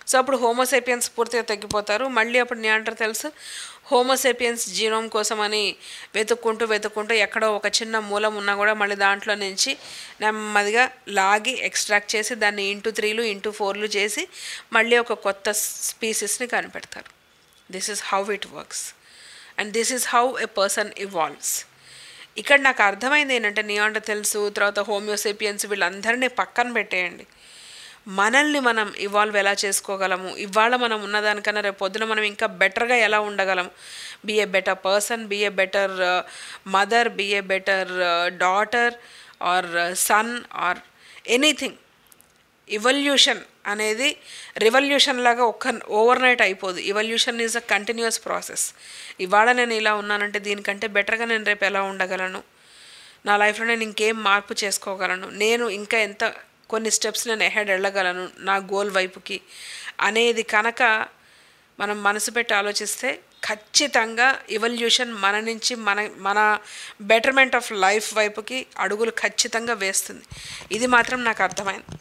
సో అప్పుడు హోమోసేపియన్స్ పూర్తిగా తగ్గిపోతారు మళ్ళీ అప్పుడు నియాంటర్ తెలుసు హోమోసేపియన్స్ జీనోమ్ కోసం అని వెతుక్కుంటూ వెతుక్కుంటూ ఎక్కడో ఒక చిన్న మూలం ఉన్నా కూడా మళ్ళీ దాంట్లో నుంచి నెమ్మదిగా లాగి ఎక్స్ట్రాక్ట్ చేసి దాన్ని ఇంటూ త్రీలు ఇంటూ ఫోర్లు చేసి మళ్ళీ ఒక కొత్త స్పీసీస్ని కనిపెడతారు this is how it works and this is how a person evolves ఇక్కడ నాకు అర్థమైంది ఏంటంటే నియాండర్ తెలుసు తర్వాత హోమియోసేపియన్స్ వీళ్ళందరినీ పక్కన పెట్టేయండి మనల్ని మనం ఇవాల్వ్ ఎలా చేసుకోగలము ఇవాళ మనం ఉన్నదానికన్నా రేపు పొద్దున మనం ఇంకా బెటర్గా ఎలా ఉండగలం be a better person be a better mother be a better daughter or son or anything evolution అనేది రివల్యూషన్ లాగా ఒక్క ఓవర్ నైట్ అయిపోదు evolution is a continuous process ఇవాళ నేను ఇలా ఉన్నానంటే దీనికంటే బెటర్గా నేను రేపు ఎలా ఉండగలను నా లైఫ్లో నేను ఇంకేం మార్పు చేసుకోగలను నేను ఇంకా ఎంత కొన్ని స్టెప్స్ నేను ఎహెడ్ వెళ్ళగలను నా గోల్ వైపుకి అనేది కనుక మనం మనసు పెట్టి ఆలోచిస్తే ఖచ్చితంగా ఇవల్యూషన్ మన నుంచి మన మన బెటర్మెంట్ ఆఫ్ లైఫ్ వైపుకి అడుగులు ఖచ్చితంగా వేస్తుంది ఇది మాత్రం నాకు అర్థమైంది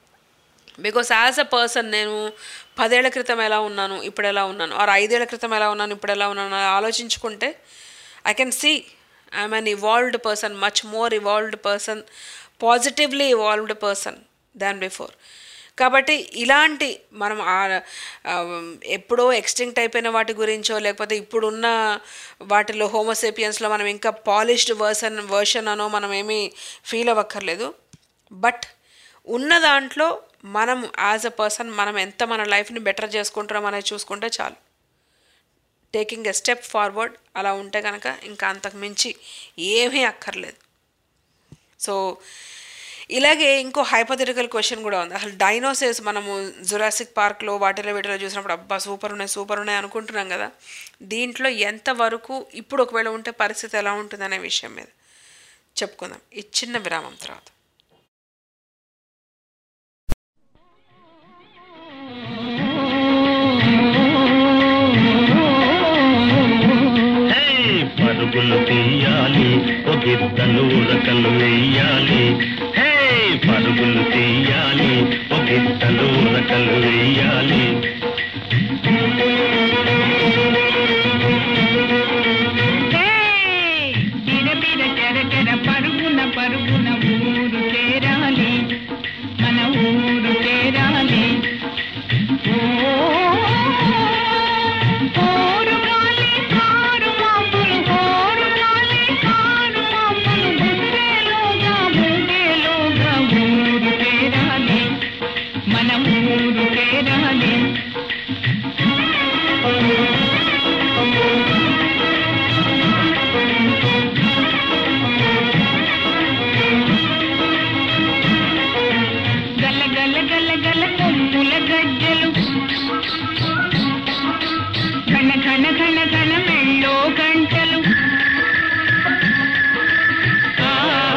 బికాస్ యాజ్ అ పర్సన్ నేను పదేళ్ల క్రితం ఎలా ఉన్నాను ఇప్పుడు ఎలా ఉన్నాను ఆర్ ఐదేళ్ల క్రితం ఎలా ఉన్నాను ఇప్పుడు ఎలా ఉన్నాను అని ఆలోచించుకుంటే I can see I'm an evolved person much more evolved person positively evolved person than before కాబట్టి ఇలాంటి మనం ఆ- ఆ, ఎప్పుడో ఎక్స్టింక్ట్ అయిపోయిన వాటి గురించో లేకపోతే ఇప్పుడున్న వాటిలో హోమోసేపియన్స్లో మనం ఇంకా పాలిష్డ్ వర్షన్ వర్షన్ అనో మనం ఏమీ ఫీల్ అవ్వక్కర్లేదు బట్ ఉన్న దాంట్లో మనం యాజ్ అ పర్సన్ మనం ఎంత మన లైఫ్ని బెటర్ చేసుకుంటున్నాం అనేది చూసుకుంటే చాలు టేకింగ్ ఎ స్టెప్ ఫార్వర్డ్ అలా ఉంటే కనుక ఇంకా అంతకు మించి ఏమీ అక్కర్లేదు సో ఇలాగే ఇంకో హైపోథెటికల్ క్వశ్చన్ కూడా ఉంది అసలు డైనోసేస్ మనము జురాసిక్ పార్క్లో వాటిలో వీటిలో చూసినప్పుడు అబ్బా సూపర్ ఉన్నాయి సూపర్ ఉన్నాయి అనుకుంటున్నాం కదా దీంట్లో ఎంతవరకు ఇప్పుడు ఒకవేళ ఉంటే పరిస్థితి ఎలా ఉంటుంది అనే విషయం మీద చెప్పుకుందాం ఈ చిన్న విరామం తర్వాత హే, పరుగులు తీయాలి ఒగిద్దలు ఉరకలు వేయాలి హే పరుగులు తీయాలి ఒగిద్దలు ఉరకలు వేయాలి బిర బిర చెర చెర పరుగున పరుగున ఊరు చేరాలి మన ఊరు చేరాలి ఓ, ఓరు గాలి కారు మాపులు, ఓరు గాలి కారు మాపులు, గుండెలోగా, గుండెలోగా ఊరు చేరాలి మన ఊరు చేరాలి గల గల గల గల కొమ్ముల గజ్జలు ఘన ఘన ఘన ఘన మెళ్ళో గంటలు ఆ,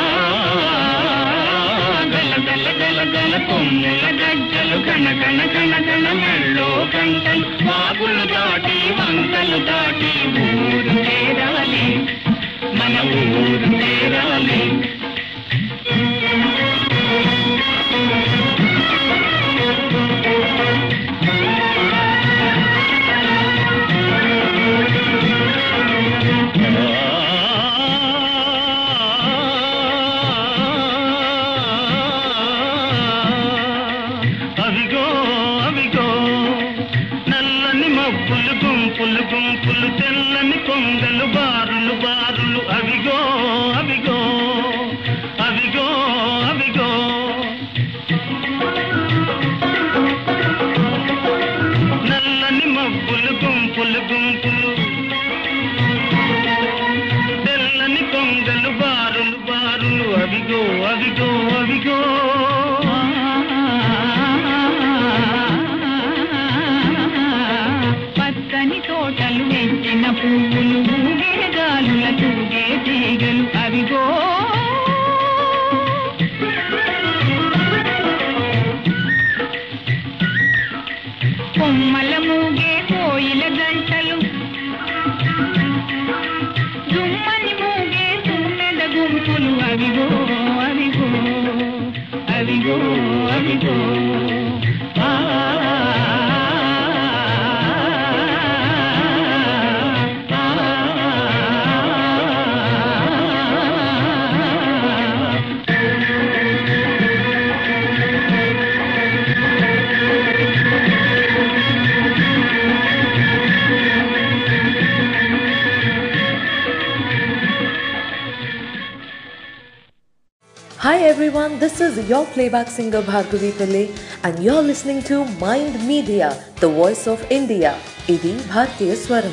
గల గల గల గల కొమ్ముల గజ్జలు ఘన ఘన ఘన ఘన మెళ్ళో గంటలు వాగులు దాటి వంకలు దాటి ఊరు చేరాలి మన ఊరు చేరాలి అవిగో అవిగో నల్లని మబ్బులు గుంపులు గుంపులు తెల్లని కొంగలు బారులు బారులు అవిగో అవిగో అవిగో అవిగో నల్లని మబ్బులు గుంపులు గుంపులు తెల్లని కొంగలు బారులు బారులు అవిగో అవిగో అవిగో పచ్చని తోటలు వెంచిన పువ్వులు ఊగే గాలుల తూగే తీగలు అవిగో కొమ్మల మూగే కోయిల గంటలు జుమ్మని మూగే తుమ్మెద గుంపులు అవిగో అవిగో అవిగో అవిగో ఆ Hi everyone, this is your playback singer Bhargavi Pillai and you're listening to Mind Media, the voice of India. ఇది భారతీయ స్వరం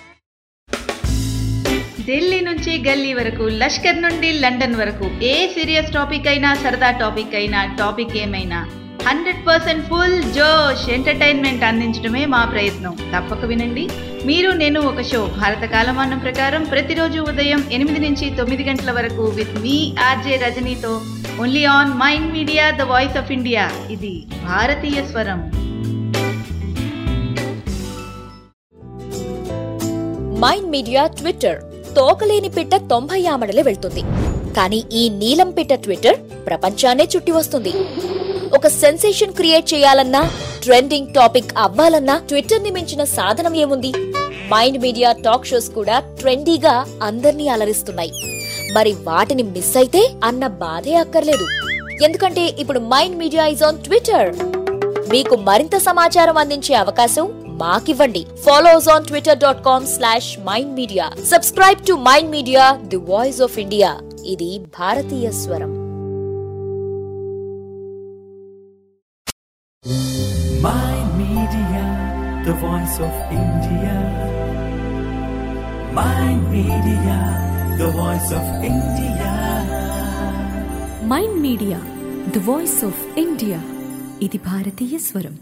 ఢిల్లీ నుంచి గల్లీ వరకు లష్కర్ నుండి లండన్ వరకు ఏ సీరియస్ టాపిక్ అయినా సరదా టాపిక్ అయినా టాపిక్ ఏమైనా హండ్రెడ్ పర్సెంట్ ఫుల్ జోష్ ఎంటర్టైన్మెంట్ అందించడమే మా ప్రయత్నం తప్పక వినండి మీరు నేను ఒక షో భారత కాలమానం ప్రకారం ప్రతిరోజు ఉదయం ఎనిమిది నుంచి తొమ్మిది గంటల వరకు విత్ మీ ఆర్జే రజనీతో only on Mind media the voice of India ఇది భారతీయ స్వరం మైండ్ మీడియా ట్విట్టర్ తోకలేని పిట్ట తొంభై ఆమడలే వెళ్తుంది కానీ ఈ నీలం పిట్ట ట్విట్టర్ ప్రపంచాన్నే చుట్టి వస్తుంది ఒక సెన్సేషన్ క్రియేట్ చేయాలన్నా ట్రెండింగ్ టాపిక్ అవ్వాలన్నా ట్విట్టర్ ని మించిన సాధనం ఏముంది మైండ్ మీడియా టాక్ షోస్ కూడా ట్రెండీగా అందర్నీ అలరిస్తున్నాయి మరి వాటిని మిస్ అయితే అన్న బాధే అక్కర్లేదు ఎందుకంటే ఇప్పుడు Mind Media is on Twitter మీకు మరింత సమాచారం అందించే అవకాశం మాకివ్వండి follows on Twitter dot com slash mind media subscribe to mind media the voice of India ఇది భారతీయ స్వరం Mind Media, the voice of India. Mind Media, the voice of India. Mind media the voice of India ఇది భారతీయ స్వరం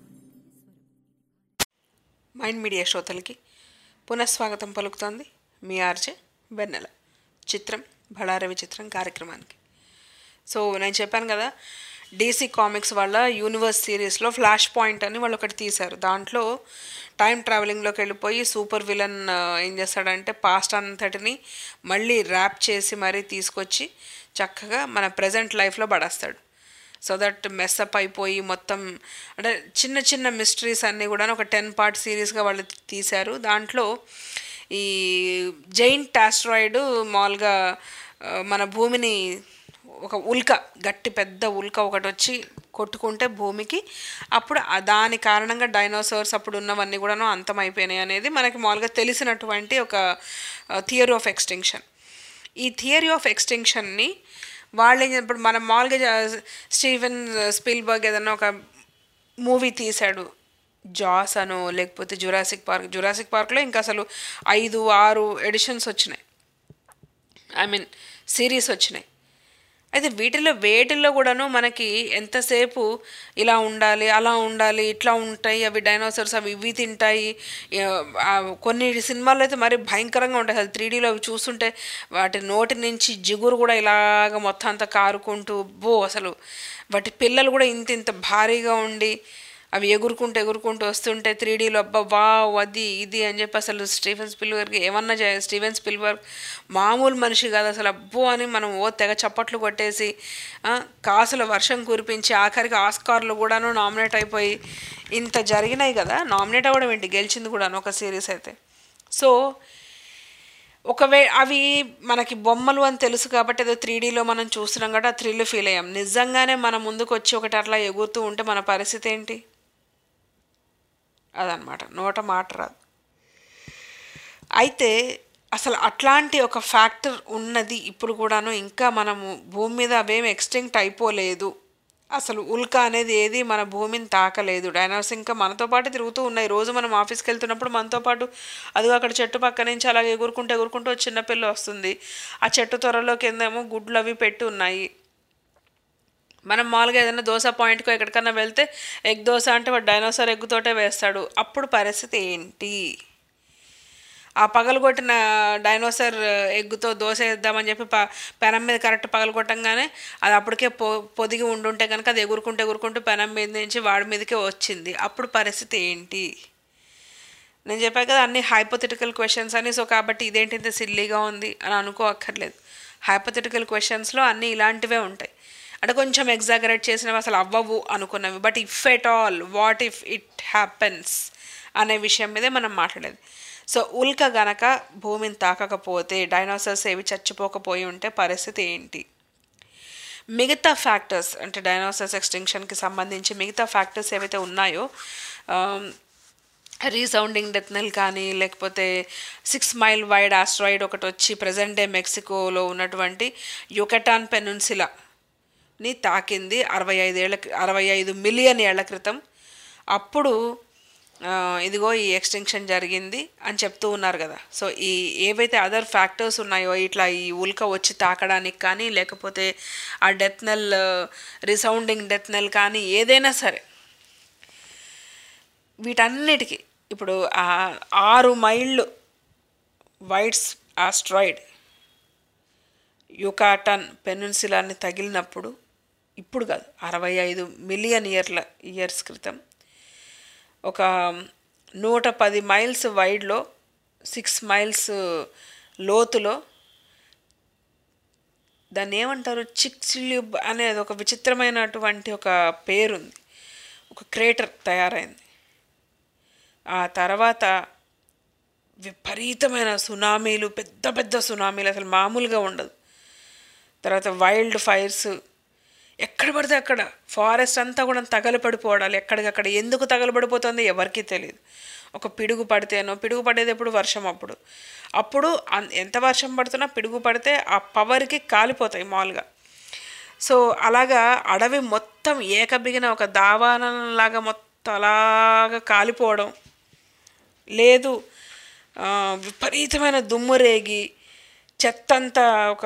mind media శ్రోతలకి పునఃస్వాగతం పలుకుతోంది మీ RJ వెన్నెల చిత్రం బళారవి చిత్రం కార్యక్రమానికి సో నేను చెప్పాను కదా డీసీ కామిక్స్ వాళ్ళ యూనివర్స్ సిరీస్లో ఫ్లాష్ పాయింట్ అని వాళ్ళు ఒకటి తీశారు దాంట్లో టైం ట్రావెలింగ్లోకి వెళ్ళిపోయి సూపర్ విలన్ ఏం చేస్తాడంటే పాస్ట్ అంతటిని మళ్ళీ ర్యాప్ చేసి మరీ తీసుకొచ్చి చక్కగా మన ప్రజెంట్ లైఫ్లో పడేస్తాడు సో దట్ మెస్అప్ అయిపోయి మొత్తం అంటే చిన్న చిన్న మిస్టరీస్ అన్నీ కూడా ఒక టెన్ పార్ట్ సిరీస్గా వాళ్ళు తీశారు దాంట్లో ఈ జైన్ టాస్ట్రాయిడ్ మామూలుగా ఆ, మన భూమిని ఒక ఉల్క గట్టి పెద్ద ఉల్క ఒకటి వచ్చి కొట్టుకుంటే భూమికి అప్పుడు ఆ దాని కారణంగా డైనోసార్స్ అప్పుడు ఉన్నవన్నీ కూడాను అంతమైపోయినాయి అనేది మనకి మామూలుగా తెలిసినటువంటి ఒక థియరీ ఆఫ్ ఎక్స్టింక్షన్ ఈ థియరీ ఆఫ్ ఎక్స్టింక్షన్ని వాళ్ళు ఏం ఇప్పుడు మనం మామూలుగా జా- స్టీవెన్ స్పిల్బర్గ్ ఏదన్నా ఒక మూవీ తీశాడు జాస్ అనో లేకపోతే జురాసిక్ పార్క్ జురాసిక్ పార్క్లో ఇంకా అసలు ఐదు ఆరు ఎడిషన్స్ వచ్చినాయి ఐ మీన్ సిరీస్ వచ్చినాయి అయితే వీటిలో వేటిల్లో కూడాను మనకి ఎంతసేపు ఇలా ఉండాలి అలా ఉండాలి ఇట్లా ఉంటాయి అవి డైనోసార్స్ అవి ఇవి తింటాయి ఆ, ఆ, కొన్ని సినిమాల్లో అయితే మరి భయంకరంగా ఉంటాయి అసలు త్రీ డీలో అవి చూస్తుంటే వాటి నోటి నుంచి జిగురు కూడా ఇలాగ మొత్తం అంతా కారుకుంటూ బో అసలు వాటి పిల్లలు కూడా ఇంత ఇంత భారీగా ఉండి అవి ఎగురుకుంటూ ఎగురుకుంటూ వస్తుంటే త్రీ డీలో అబ్బా వావ్ అది ఇది అని చెప్పి అసలు స్టీఫెన్ స్పిల్బర్గ్ ఏమన్నా చేయ స్టీవెన్ స్పిల్బర్గ్ మామూలు మనిషి కాదు అసలు అబ్బో అని మనం ఓ తెగ చప్పట్లు కొట్టేసి ఆ, కాసుల వర్షం కురిపించి ఆఖరికి ఆస్కార్లు కూడాను నామినేట్ అయిపోయి ఇంత జరిగినాయి కదా నామినేట్ అవ్వడం ఏంటి గెలిచింది కూడాను ఒక సిరీస్ అయితే సో ఒకవే అవి మనకి బొమ్మలు అని తెలుసు కాబట్టి ఏదో త్రీ డీలో మనం చూస్తున్నాం కాబట్టి ఆ థ్రిల్ ఫీల్ అయ్యాం నిజంగానే మన ముందుకు వచ్చి ఒకటి అట్లా ఎగురుతూ ఉంటే మన పరిస్థితి ఏంటి అదనమాట నోట మాట రాదు అయితే అసలు అట్లాంటి ఒక ఫ్యాక్టర్ ఉన్నది ఇప్పుడు కూడాను ఇంకా మనము భూమి మీద అవేమి ఎక్స్టింక్ట్ అయిపోలేదు అసలు ఉల్క అనేది ఏది మన భూమిని తాకలేదు డైనోస్ ఇంకా మనతో పాటు తిరుగుతూ ఉన్నాయి రోజు మనం ఆఫీస్కి వెళ్తున్నప్పుడు మనతో పాటు అదిగో అక్కడ చెట్టు పక్క నుంచి అలాగే ఎగురుకుంటూ ఎగురుకుంటూ ఒక చిన్న పిల్ల వస్తుంది ఆ చెట్టు త్వరలో కిందేమో గుడ్లు అవి పెట్టి ఉన్నాయి మనం మామూలుగా ఏదైనా దోశ పాయింట్కో ఎక్కడికన్నా వెళ్తే ఎగ్ దోశ అంటే వాడు డైనోసార్ ఎగ్గుతోటే వేస్తాడు అప్పుడు పరిస్థితి ఏంటి ఆ పగలగొట్టిన డైనోసార్ ఎగ్గుతో దోశ వేద్దామని చెప్పి ప పెనం మీద కరెక్ట్ పగలగొట్టంగానే అది అప్పటికే పొ పొదిగి ఉండుంటే కనుక అది ఎగురుకుంటూ ఎగురుకుంటూ పెనం మీద నుంచి వాడి మీదకే వచ్చింది అప్పుడు పరిస్థితి ఏంటి నేను చెప్పాను కదా అన్ని హైపోథెటికల్ క్వశ్చన్స్ అని సో కాబట్టి ఇదేంటి ఇంత సిల్లీగా ఉంది అని అనుకో అక్కర్లేదు హైపోథెటికల్ క్వశ్చన్స్లో అన్నీ ఇలాంటివే ఉంటాయి అంటే కొంచెం ఎగ్జాగరేట్ చేసినవి అసలు అవ్వవు అనుకున్నవి but if at all what if it happens అనే విషయం మీదే మనం మాట్లాడేది సో ఉల్క గనక భూమిని తాకకపోతే డైనోసార్స్ ఏవి చచ్చిపోకపోయి ఉంటే పరిస్థితి ఏంటి మిగతా ఫ్యాక్టర్స్ అంటే డైనోసార్స్ ఎక్స్టింక్షన్కి సంబంధించి మిగతా ఫ్యాక్టర్స్ ఏవైతే ఉన్నాయో రీసౌండింగ్ డెత్ నెల్ కానీ లేకపోతే సిక్స్ మైల్ వైడ్ ఆస్ట్రాయిడ్ ఒకటి వచ్చి ప్రజెంట్ డే మెక్సికోలో ఉన్నటువంటి యుకటాన్ పెనున్సిలా ని తాకింది అరవై ఐదేళ్ల అరవై ఐదు మిలియన్ ఏళ్ల క్రితం అప్పుడు ఆ, ఇదిగో ఈ ఎక్స్టెన్షన్ జరిగింది అని చెప్తూ ఉన్నారు కదా సో ఈ ఏవైతే అదర్ ఫ్యాక్టర్స్ ఉన్నాయో ఇట్లా ఈ ఉల్క వచ్చి తాకడానికి కానీ లేకపోతే ఆ death knell resounding death knell కానీ ఏదైనా సరే వీటన్నిటికీ ఇప్పుడు ఆ ఆరు మైళ్ళు వైట్స్ ఆస్ట్రాయిడ్ యుకాటన్ పెనున్సిలాన్ని తగిలినప్పుడు ఇప్పుడు కాదు అరవై ఐదు మిలియన్ ఇయర్ల ఇయర్స్ క్రితం ఒక నూట పది మైల్స్ వైడ్లో సిక్స్ మైల్స్ లోతులో దాన్ని ఏమంటారు చిక్సిల్యూబ్ అనేది ఒక విచిత్రమైనటువంటి ఒక పేరుంది ఒక క్రేటర్ తయారైంది ఆ తర్వాత విపరీతమైన సునామీలు పెద్ద పెద్ద సునామీలు అసలు మామూలుగా ఉండదు తర్వాత వైల్డ్ ఫైర్స్ ఎక్కడ పడితే అక్కడ ఫారెస్ట్ అంతా కూడా తగలపడిపోవడాలు ఎక్కడికక్కడ ఎందుకు తగలబడిపోతుందో ఎవరికీ తెలియదు ఒక పిడుగు పడితేనో పిడుగు పడేది ఎప్పుడు వర్షం అప్పుడు అప్పుడు అన్- ఎంత వర్షం పడుతున్నా పిడుగు పడితే ఆ పవర్కి కాలిపోతాయి మామూలుగా సో అలాగా అడవి మొత్తం ఏకబిగిన ఒక దావానంలాగా మొత్తం అలాగా కాలిపోవడం లేదు ఆ, విపరీతమైన దుమ్ము రేగి చెత్త అంతా ఒక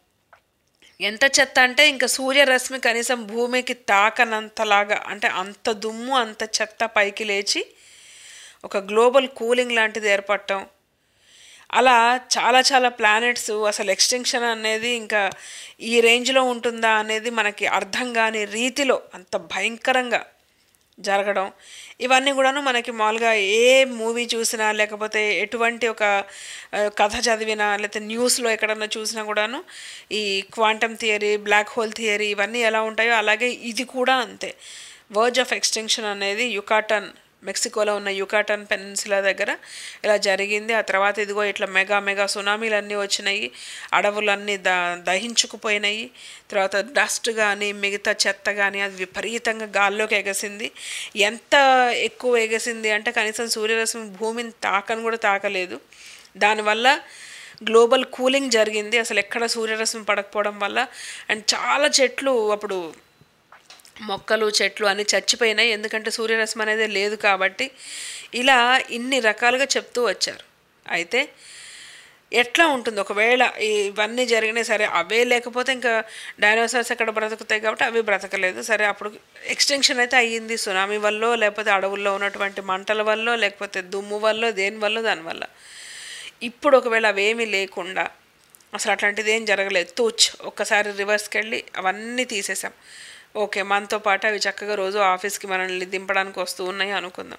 ఎంత చెత్త అంటే ఇంకా సూర్యరశ్మి కనీసం భూమికి తాకనంతలాగా అంటే అంత దుమ్ము అంత చెత్త పైకి లేచి ఒక గ్లోబల్ కూలింగ్ లాంటిది ఏర్పడటం అలా చాలా చాలా ప్లానెట్స్ అసలు ఎక్స్టెన్షన్ అనేది ఇంకా ఈ రేంజ్లో ఉంటుందా అనేది మనకి అర్థం కాని రీతిలో అంత భయంకరంగా జరగడం ఇవన్నీ కూడాను మనకి మామూలుగా ఏ మూవీ చూసినా లేకపోతే ఎటువంటి ఒక ఆ, కథ చదివినా లేకపోతే న్యూస్లో ఎక్కడన్నా చూసినా కూడాను ఈ quantum theory black hole theory ఇవన్నీ ఎలా ఉంటాయో అలాగే ఇది కూడా అంతే వర్జ్ ఆఫ్ ఎక్స్టెన్షన్ అనేది యుకాటన్ మెక్సికోలో ఉన్న యుకాటన్ పెనిన్సులా దగ్గర ఇలా జరిగింది ఆ తర్వాత ఇదిగో ఇట్లా మెగా మెగా సునామీలు అన్నీ వచ్చినాయి అడవులన్నీ ద దహించుకుపోయినాయి తర్వాత డస్ట్ కానీ మిగతా చెత్త కానీ అది విపరీతంగా గాల్లోకి ఎగసింది ఎంత ఎక్కువ ఎగసింది అంటే కనీసం సూర్యరశ్మి భూమిని తాకని కూడా తాకలేదు దానివల్ల గ్లోబల్ కూలింగ్ జరిగింది అసలు ఎక్కడ సూర్యరశ్మి పడకపోవడం వల్ల అండ్ చాలా చెట్లు అప్పుడు మొక్కలు చెట్లు అన్నీ చచ్చిపోయినాయి ఎందుకంటే సూర్యరశ్మి అనేది లేదు కాబట్టి ఇలా ఇన్ని రకాలుగా చెప్తూ వచ్చారు అయితే ఎట్లా ఉంటుంది ఒకవేళ ఇవన్నీ జరిగినాయి సరే అవే లేకపోతే ఇంకా డైనోసార్స్ ఎక్కడ బ్రతుకుతాయి కాబట్టి అవి బ్రతకలేదు సరే అప్పుడు ఎక్స్టెన్షన్ అయితే అయ్యింది సునామీ వల్ల లేకపోతే అడవుల్లో ఉన్నటువంటి మంటల వల్ల లేకపోతే దుమ్ము వల్ల దేని వల్ల దానివల్ల ఇప్పుడు ఒకవేళ అవేమీ లేకుండా అసలు అట్లాంటిది ఏం జరగలేదు తూచ్ ఒక్కసారి రివర్స్కి వెళ్ళి అవన్నీ తీసేసాం ఓకే మనతో పాటు అవి చక్కగా రోజు ఆఫీస్కి మనల్ని దింపడానికి వస్తూ ఉన్నాయి అనుకుందాం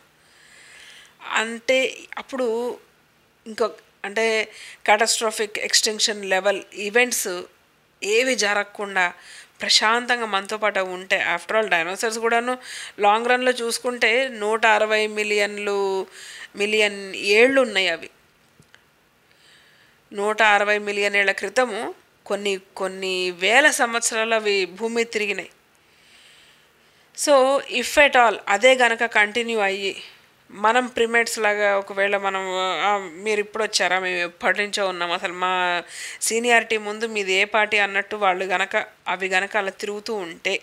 అంటే అప్పుడు ఇంకో అంటే కాటస్ట్రాఫిక్ ఎక్స్టెన్షన్ లెవెల్ ఈవెంట్స్ ఏవి జరగకుండా ప్రశాంతంగా మనతో పాటు ఉంటే ఆఫ్టర్ ఆల్ డైనోసార్స్ కూడాను లాంగ్ రన్లో చూసుకుంటే నూట అరవై మిలియన్లు మిలియన్ ఏళ్ళు ఉన్నాయి అవి నూట అరవై మిలియన్ ఏళ్ల క్రితము కొన్ని కొన్ని వేల సంవత్సరాలు అవి భూమి మీద తిరిగినాయి సో ఇఫ్ ఎట్ ఆల్ అదే గనక కంటిన్యూ అయ్యి మనం ప్రిమేట్స్ లాగా ఒకవేళ మనం ఆ, మీరు ఇప్పుడు వచ్చారా మేము ఎప్పటి నుంచో ఉన్నాం అసలు మా సీనియారిటీ ముందు మీది ఏ పార్టీ అన్నట్టు వాళ్ళు గనక అవి గనక అలా తిరుగుతూ ఉంటే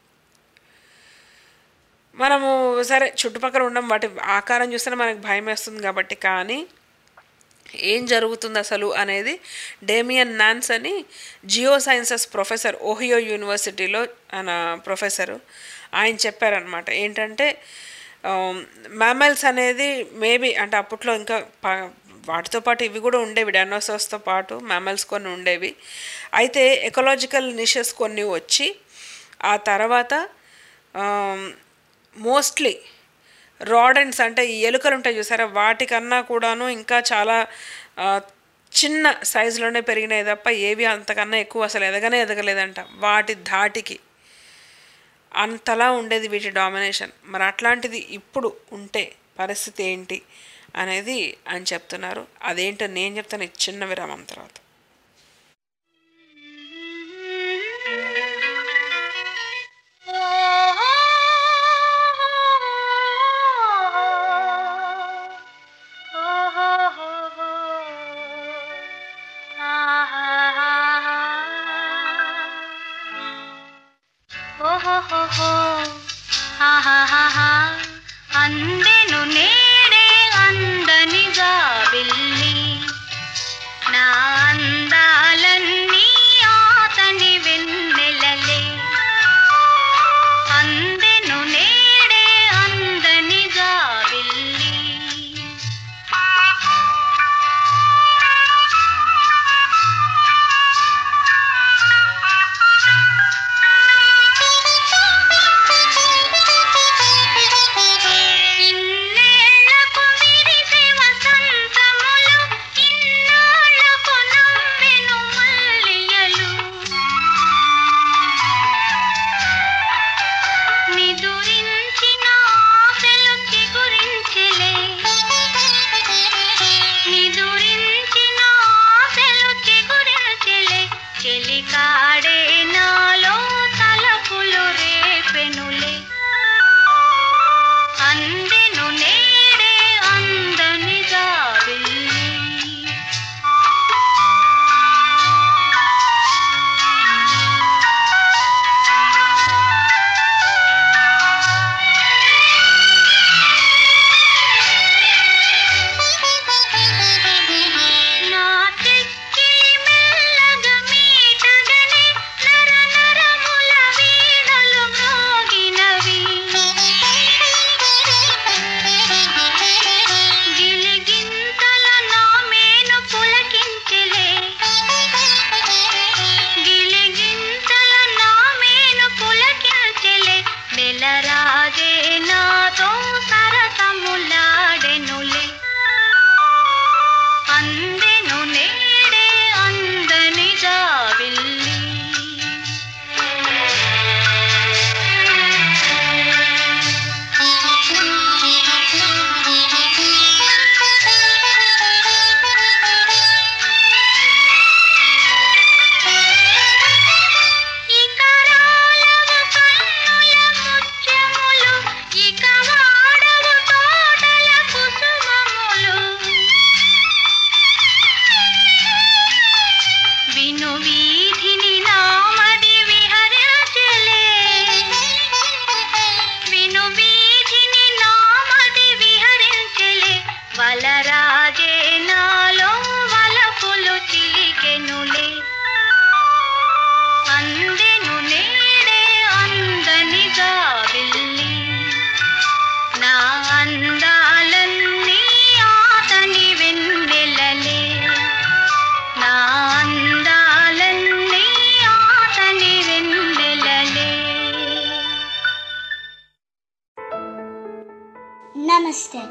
మనము సరే చుట్టుపక్కల ఉండడం వాటి ఆకారం చూస్తేనే మనకు భయం వేస్తుంది కాబట్టి కానీ ఏం జరుగుతుంది అసలు అనేది డేమియన్ నాన్స్ అని జియో సైన్సెస్ ప్రొఫెసర్ ఓహియో యూనివర్సిటీలో ఆయన ప్రొఫెసరు ఆయన చెప్పారనమాట ఏంటంటే మ్యామల్స్ అనేది మేబీ అంటే అప్పట్లో ఇంకా ప- వాటితో పాటు ఇవి కూడా ఉండేవి డైనోసార్స్తో పాటు మ్యామల్స్ కొన్ని ఉండేవి అయితే ఎకలాజికల్ నిషెస్ కొన్ని వచ్చి ఆ తర్వాత మోస్ట్లీ రాడెంట్స్ అంటే ఈ ఎలుకలు ఉంటాయి చూసారా వాటికన్నా కూడాను ఇంకా చాలా ఆ, చిన్న సైజులోనే పెరిగినాయి తప్ప ఏవి అంతకన్నా ఎక్కువ అసలు ఎదగనే ఎదగలేదంట వాటి ధాటికి అంతలా ఉండేది వీటి డామినేషన్ మరి అట్లాంటిది ఇప్పుడు ఉంటే పరిస్థితి ఏంటి అనేది అని చెప్తున్నారు అదేంటో నేను చెప్తాను ఈ చిన్న విరామం తర్వాత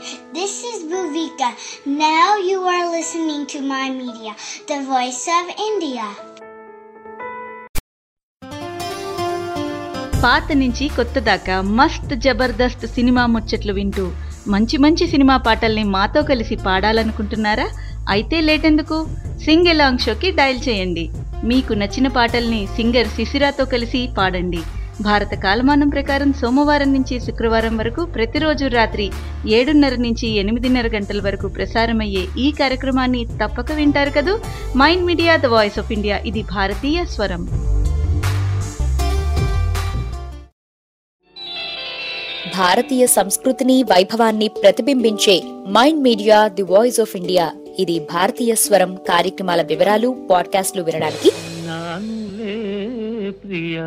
This is Bhuvika. Now you are listening to my media, the voice of India. పాత నుంచి కొత్త దాకా మస్త్ జబర్దస్త్ సినిమా ముచ్చట్లు వింటూ మంచి మంచి సినిమా పాటల్ని మాతో కలిసి పాడాలనుకుంటున్నారా అయితే లేటెందుకు సింగ్ ఎలాంగ్ షోకి డయల్ చేయండి మీకు నచ్చిన పాటల్ని సింగర్ శిశిరాతో కలిసి పాడండి భారత కాలమానం ప్రకారం సోమవారం నుంచి శుక్రవారం వరకు ప్రతిరోజు రాత్రి ఏడున్నర నుంచి ఎనిమిదిన్నర గంటల వరకు ప్రసారమయ్యే ఈ కార్యక్రమాన్ని తప్పక వింటారు కదూ mind media the voice of India ఇది భారతీయ స్వరం భారతీయ సంస్కృతిని వైభవాన్ని ప్రతిబింబించే Mind media the voice of India ఇది భారతీయ స్వరం కార్యక్రమాల వివరాలు పాడ్కాస్ట్లు వినడానికి నానులే ప్రియా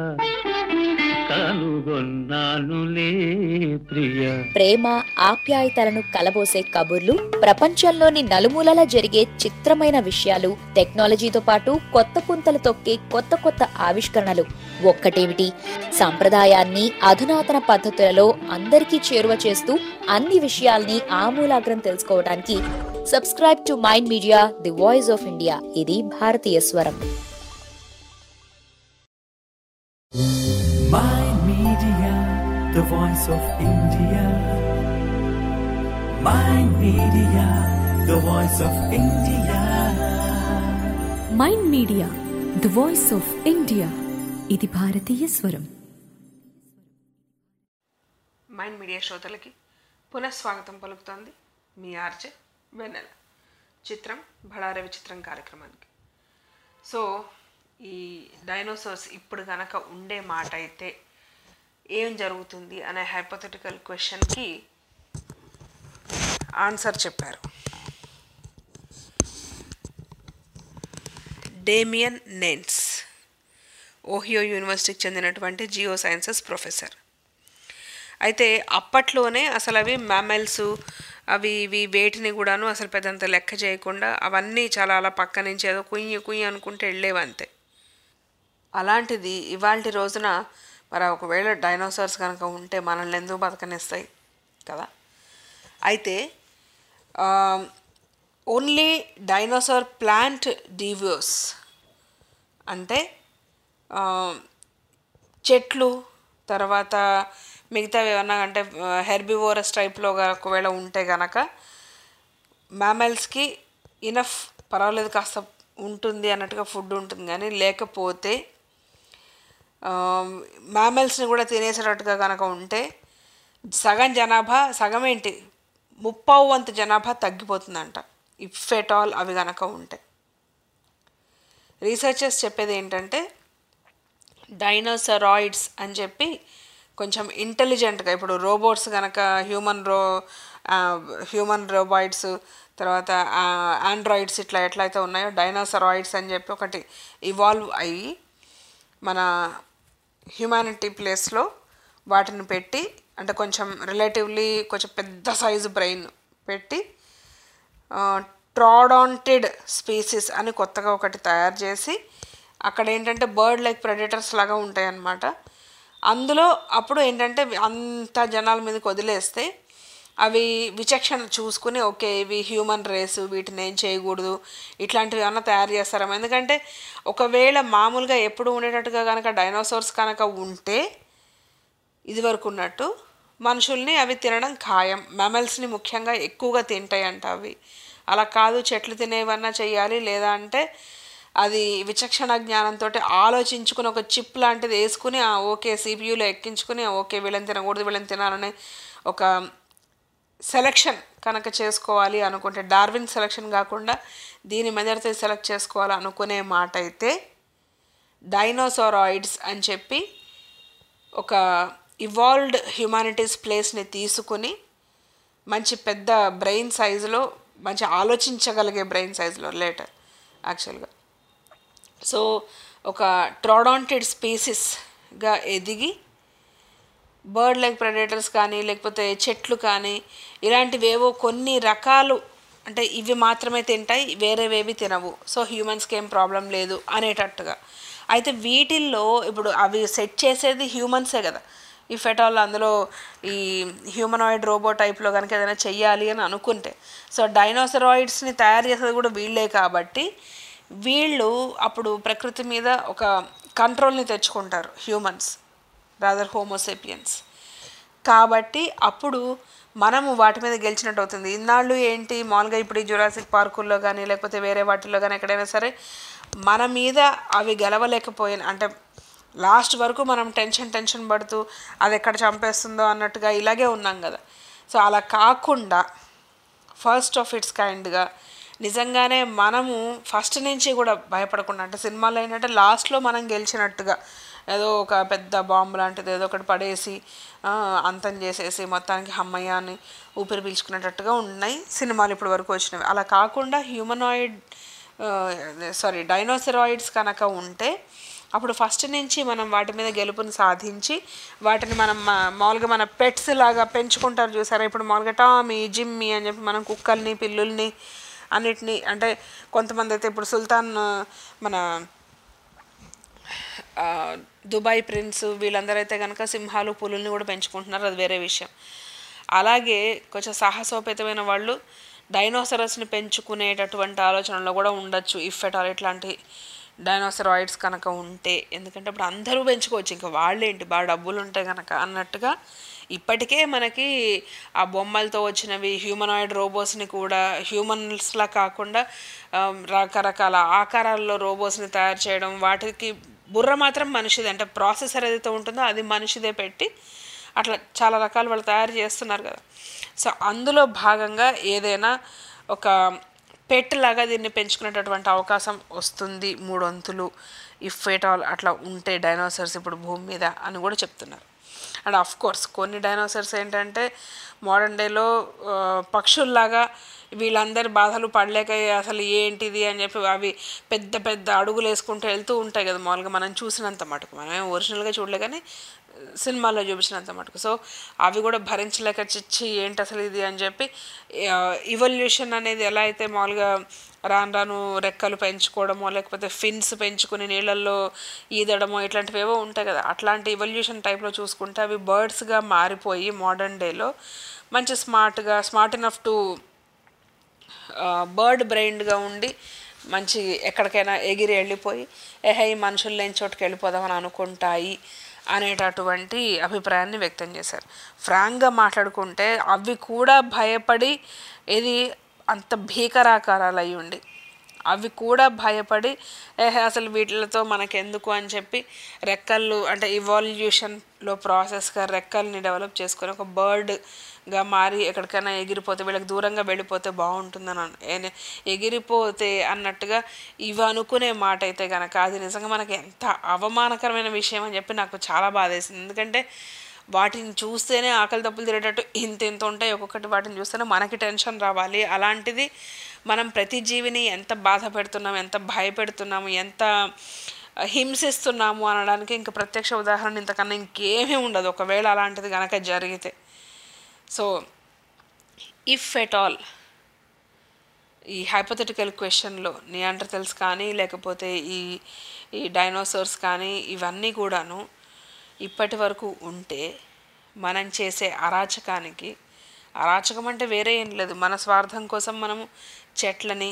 కనుగొన్నానులే ప్రియా ప్రేమ ఆప్యాయతలను కలబోసే కబుర్లు ప్రపంచంలోని నలుమూలలా జరిగే చిత్రమైన విషయాలు టెక్నాలజీతో పాటు కొత్త పుంతలు తొక్కే కొత్త కొత్త ఆవిష్కరణలు ఒక్కటేమిటి సంప్రదాయాన్ని అధునాతన పద్ధతులలో అందరికీ చేరువ చేస్తూ అన్ని విషయాల్ని ఆమూలాగ్రం తెలుసుకోవడానికి subscribe to mind media the voice of India ఇది భారతీయ స్వరం Mind Media, the voice of India. Mind Media, the voice of India. Mind media the voice of India ఇది భారతీయ స్వరం మైండ్ మీడియా శ్రోతలకి పునఃస్వాగతం పలుకుతోంది మీ ఆర్జే వెన్నెల చిత్రం బళార విచిత్రం కార్యక్రమానికి సో ఈ డైనోసార్స్ ఇప్పుడు కనుక ఉండే మాట అయితే ఏం జరుగుతుంది అనే హైపోథెటికల్ క్వశ్చన్కి ఆన్సర్ చెప్పారు డేమియన్ నెన్స్ ఓహియో యూనివర్సిటీకి చెందినటువంటి జియో సైన్సెస్ ప్రొఫెసర్ అయితే అప్పట్లోనే అసలు అవి మ్యామెల్స్ అవి ఇవి వేటిని కూడాను అసలు పెద్దంత లెక్క చేయకుండా అవన్నీ చాలా అలా పక్క నుంచి ఏదో కుయ్యి కుయ్యి అనుకుంటే వెళ్ళేవి అంతే అలాంటిది ఇవాళ రోజున మరి ఒకవేళ డైనోసార్స్ కనుక ఉంటే మనల్ని ఎందుకు బతకనిస్తాయి కదా అయితే ఓన్లీ డైనోసార్ ప్లాంట్ డివ్యూస్ అంటే ఆ, చెట్లు తర్వాత మిగతావి ఏమన్నా అంటే హెర్బివోరస్ టైప్లో ఒకవేళ ఉంటే గనక మ్యామల్స్కి ఇనఫ్ పర్వాలేదు కాస్త ఉంటుంది అన్నట్టుగా ఫుడ్ ఉంటుంది కానీ లేకపోతే మ్యామల్స్ని కూడా తినేసేటట్టుగా కనుక ఉంటే సగం జనాభా సగం ఏంటి ముప్పావు వంతు జనాభా తగ్గిపోతుందంట ఇఫ్ ఎట్ ఆల్ అవి కనుక ఉంటే రీసెర్చర్స్ చెప్పేది ఏంటంటే డైనోసరాయిడ్స్ అని చెప్పి కొంచెం ఇంటెలిజెంట్గా ఇప్పుడు రోబోట్స్ కనుక హ్యూమన్ రో హ్యూమన్ రోబాయిడ్స్ తర్వాత ఆండ్రాయిడ్స్ ఇట్లా ఎట్లయితే ఉన్నాయో డైనోసరాయిడ్స్ అని చెప్పి ఒకటి ఇవాల్వ్ అయ్యి మన హ్యుమానిటీ ప్లేస్లో వాటిని పెట్టి అంటే కొంచెం రిలేటివ్లీ కొంచెం పెద్ద సైజు బ్రెయిన్ పెట్టి ట్రాడాంటెడ్ స్పీసీస్ అని కొత్తగా ఒకటి తయారు చేసి అక్కడ ఏంటంటే బర్డ్ లైక్ ప్రెడేటర్స్ లాగా ఉంటాయి అన్నమాట అందులో అప్పుడు ఏంటంటే అంత జనాల మీదకి వదిలేస్తే అవి విచక్షణ చూసుకుని ఓకే ఇవి హ్యూమన్ రేసు వీటిని ఏం చేయకూడదు ఇట్లాంటివి ఏమన్నా తయారు చేస్తారేమో ఎందుకంటే ఒకవేళ మామూలుగా ఎప్పుడు ఉండేటట్టుగా కనుక డైనోసార్స్ కనుక ఉంటే ఇదివరకు ఉన్నట్టు మనుషుల్ని అవి తినడం ఖాయం మెమల్స్ని ముఖ్యంగా ఎక్కువగా తింటాయి అంట అవి అలా కాదు చెట్లు తినేవన్నా చేయాలి లేదా అంటే అది విచక్షణ జ్ఞానంతో ఆలోచించుకుని ఒక చిప్ లాంటిది వేసుకుని ఆ ఓకే సిపియూలో ఎక్కించుకుని ఆ ఓకే వీళ్ళని తినకూడదు వీళ్ళని తినాలని ఒక సెలక్షన్ కనుక చేసుకోవాలి అనుకుంటే డార్విన్ సెలక్షన్ కాకుండా దీని మెజర్తో సెలెక్ట్ చేసుకోవాలి అనుకునే మాట అయితే డైనోసారాయిడ్స్ అని చెప్పి ఒక ఇవాల్వ్డ్ హ్యుమానిటీస్ ప్లేస్ని తీసుకుని మంచి పెద్ద బ్రెయిన్ సైజులో మంచి ఆలోచించగలిగే బ్రెయిన్ సైజులో లేటర్ యాక్చువల్గా సో ఒక ట్రోడాంటెడ్ స్పీసీస్గా ఎదిగి బర్డ్ లైక్ ప్రెడేటర్స్ కానీ లేకపోతే చెట్లు కానీ ఇలాంటివేవో కొన్ని రకాలు అంటే ఇవి మాత్రమే తింటాయి వేరేవేవి తినవు సో హ్యూమన్స్కి ఏం ప్రాబ్లం లేదు అనేటట్టుగా అయితే వీటిల్లో ఇప్పుడు అవి సెట్ చేసేది హ్యూమన్సే కదా ఇఫ్ ఎట్ ఆల్ అందులో ఈ హ్యూమనాయిడ్ రోబో టైప్లో కనుక ఏదైనా చెయ్యాలి అని అనుకుంటే సో డైనోసరాయిడ్స్ని తయారు చేసేది కూడా వీళ్ళే కాబట్టి వీళ్ళు అప్పుడు ప్రకృతి మీద ఒక కంట్రోల్ని తెచ్చుకుంటారు హ్యూమన్స్ రాదర్ హోమోసేపియన్స్ కాబట్టి అప్పుడు మనము వాటి మీద గెలిచినట్టు అవుతుంది ఇన్నాళ్ళు ఏంటి మామూలుగా ఇప్పుడు ఈ జురాసిక్ పార్కుల్లో కానీ లేకపోతే వేరే వాటిల్లో కానీ ఎక్కడైనా సరే మన మీద అవి గెలవలేకపోయిన అంటే లాస్ట్ వరకు మనం టెన్షన్ టెన్షన్ పడుతూ అది ఎక్కడ చంపేస్తుందో అన్నట్టుగా ఇలాగే ఉన్నాం కదా సో అలా కాకుండా ఫస్ట్ ఆఫ్ ఇట్స్ కైండ్గా నిజంగానే మనము ఫస్ట్ నుంచి కూడా భయపడకుండా అంటే సినిమాలో ఏంటంటే లాస్ట్లో మనం గెలిచినట్టుగా ఏదో ఒక పెద్ద బాంబు లాంటిది ఏదో ఒకటి పడేసి ఆ, అంతం చేసేసి మొత్తానికి హమ్మయ్య అని ఊపిరి పీల్చుకునేటట్టుగా ఉన్నాయి సినిమాలు ఇప్పటి వరకు వచ్చినవి అలా కాకుండా హ్యూమనాయిడ్ సారీ డైనోసరాయిడ్స్ కనుక ఉంటే అప్పుడు ఫస్ట్ నుంచి మనం వాటి మీద గెలుపుని సాధించి వాటిని మనం మా- మామూలుగా మన పెట్స్ లాగా పెంచుకుంటారు చూసారా ఇప్పుడు మామూలుగా టామీ జిమ్మి అని చెప్పి మనం కుక్కల్ని పిల్లుల్ని అన్నిటినీ అంటే కొంతమంది అయితే ఇప్పుడు సుల్తాన్ ఆ, మన ఆ, దుబాయ్ ప్రిన్స్ వీళ్ళందరూ అయితే కనుక సింహాలు పులుల్ని కూడా పెంచుకుంటున్నారు అది వేరే విషయం అలాగే కొంచెం సాహసోపేతమైన వాళ్ళు డైనోసరస్ని పెంచుకునేటటువంటి ఆలోచనలో కూడా ఉండొచ్చు ఇఫ్ ఎట్ ఆల్ ఇట్లాంటి డైనోసరాయిడ్స్ కనుక ఉంటే ఎందుకంటే ఇప్పుడు అందరూ పెంచుకోవచ్చు ఇంకా వాళ్ళేంటి బాగా డబ్బులు ఉంటాయి కనుక అన్నట్టుగా ఇప్పటికే మనకి ఆ బొమ్మలతో వచ్చినవి హ్యూమనాయిడ్ రోబోస్ని కూడా హ్యూమన్స్లా కాకుండా ఆ, రకరకాల ఆకారాల్లో రోబోస్ని తయారు చేయడం వాటికి బుర్ర మాత్రం మనిషిది అంటే ప్రాసెసర్ ఏదైతే ఉంటుందో అది మనిషిదే పెట్టి అట్లా చాలా రకాలు వాళ్ళు తయారు చేస్తున్నారు కదా సో అందులో భాగంగా ఏదైనా ఒక పెట్ లాగా దీన్ని పెంచుకునేటటువంటి అవకాశం వస్తుంది మూడొంతులు ఇఫ్ ఎట్ ఆల్ అట్లా ఉంటే డైనోసర్స్ ఇప్పుడు భూమి మీద అని కూడా చెప్తున్నారు అండ్ ఆఫ్ కోర్స్ కొన్ని డైనోసర్స్ ఏంటంటే మోడర్న్ డేలో పక్షుల్లాగా వీళ్ళందరి బాధలు పడలేక అసలు ఏంటిది అని చెప్పి అవి పెద్ద పెద్ద అడుగులు వేసుకుంటూ వెళ్తూ ఉంటాయి కదా మామూలుగా మనం చూసినంత మటుకు మనమే ఒరిజినల్గా చూడలే కానీ సినిమాల్లో చూపించినంత మటుకు సో అవి కూడా భరించలేక చిచ్చి ఏంటి అసలు ఇది అని చెప్పి ఇవల్యూషన్ అనేది ఎలా అయితే మామూలుగా రాను రాను రెక్కలు పెంచుకోవడమో లేకపోతే ఫిన్స్ పెంచుకుని నీళ్ళల్లో ఈదడమో ఇట్లాంటివి ఏవో ఉంటాయి కదా అట్లాంటి ఇవల్యూషన్ టైప్లో చూసుకుంటే అవి బర్డ్స్గా మారిపోయి మోడర్న్ డేలో మంచి స్మార్ట్గా స్మార్ట్ ఇనఫ్ టు బర్డ్ బ్రెయిన్డ్గా ఉండి మంచి ఎక్కడికైనా ఎగిరి వెళ్ళిపోయి ఏహే ఈ మనుషులు లేని చోటుకి వెళ్ళిపోదామని అనుకుంటాయి అనేటటువంటి అభిప్రాయాన్ని వ్యక్తం చేశారు ఫ్రాంక్గా మాట్లాడుకుంటే అవి కూడా భయపడి ఇది అంత భీకరాకారాలు అయి ఉండి అవి కూడా భయపడి ఏహే అసలు వీటితో మనకెందుకు అని చెప్పి రెక్కలు అంటే ఇవాల్యూషన్లో ప్రాసెస్గా రెక్కల్ని డెవలప్ చేసుకొని ఒక బర్డ్గా మారి ఎక్కడికైనా ఎగిరిపోతే వీళ్ళకి దూరంగా వెళ్ళిపోతే బాగుంటుందని అను- ఏ- ఎగిరిపోతే అన్నట్టుగా ఇవి అనుకునే మాట అయితే కనుక అది నిజంగా మనకి ఎంత అవమానకరమైన విషయం అని చెప్పి నాకు చాలా బాధేసింది ఎందుకంటే వాటిని చూస్తేనే ఆకలి తప్పులు తినేటట్టు ఇంత ఇంత ఉంటాయి ఒక్కొక్కటి వాటిని చూస్తేనే మనకి టెన్షన్ రావాలి అలాంటిది మనం ప్రతి జీవిని ఎంత బాధ పెడుతున్నాం ఎంత భయపెడుతున్నాము ఎంత హింసిస్తున్నాము అనడానికి ఇంకా ప్రత్యక్ష ఉదాహరణ ఇంతకన్నా ఇంకేమీ ఉండదు ఒకవేళ అలాంటిది కనుక జరిగితే సో ఇఫ్ ఎట్ ఆల్ ఈ హైపోథెటికల్ క్వశ్చన్లో నియాండర్తల్స్ కానీ లేకపోతే ఈ ఈ డైనోసార్స్ కానీ ఇవన్నీ కూడాను ఇప్పటి వరకు ఉంటే మనం చేసే అరాచకానికి అరాచకం అంటే వేరే ఏం లేదు మన స్వార్థం కోసం మనము చెట్లని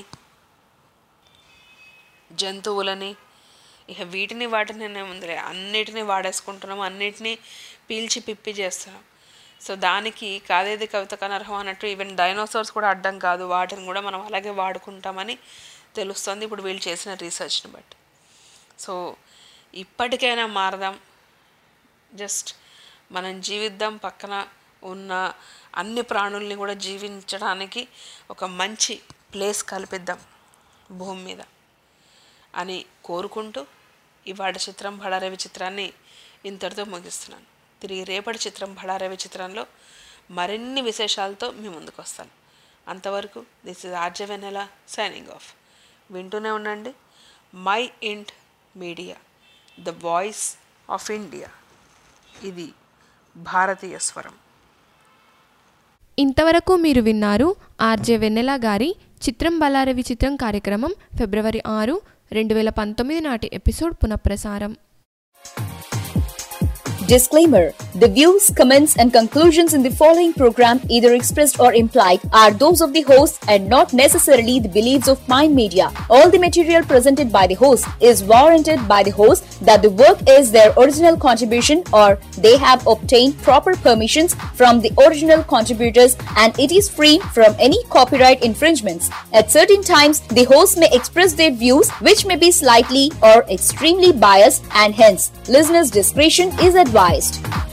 జంతువులని ఇక వీటిని వాటిని ముందులే అన్నిటినీ వాడేసుకుంటున్నాం అన్నిటినీ పీల్చి పిప్పి చేస్తున్నాం సో దానికి కాదేది కవిత కనర్హం అన్నట్టు ఈవెన్ డైనోసార్స్ కూడా అడ్డం కాదు వాటిని కూడా మనం అలాగే వాడుకుంటామని తెలుస్తుంది ఇప్పుడు వీళ్ళు చేసిన రీసెర్చ్ని బట్టి సో ఇప్పటికైనా మారదాం జస్ట్ మనం జీవిద్దాం పక్కన ఉన్న అన్ని ప్రాణుల్ని కూడా జీవించడానికి ఒక మంచి ప్లేస్ కల్పిద్దాం భూమి మీద అని కోరుకుంటూ ఇవాళ చిత్రం బడారవి చిత్రాన్ని ఇంతటితో ముగిస్తున్నాను తిరిగి రేపటి చిత్రం బడారవి చిత్రంలో మరిన్ని విశేషాలతో మీ ముందుకు వస్తాను అంతవరకు this is RJ Vennela signing off వింటూనే ఉండండి Mind Media the voice of India ఇది భారతీయ స్వరం ఇంతవరకు మీరు విన్నారు ఆర్జే వెన్నెల గారి చిత్రం బలారవి చిత్రం కార్యక్రమం ఫిబ్రవరి ఆరు రెండు వేల పంతొమ్మిది నాటి ఎపిసోడ్ పునఃప్రసారం Disclaimer The views, comments, and conclusions in the following program, either expressed or implied, are those of the host and not necessarily the beliefs of Mind Media. All the material presented by the host is warranted by the host that the work is their original contribution or they have obtained proper permissions from the original contributors and it is free from any copyright infringements. At certain times, the host may express their views which may be slightly or extremely biased and hence listeners' discretion is advised.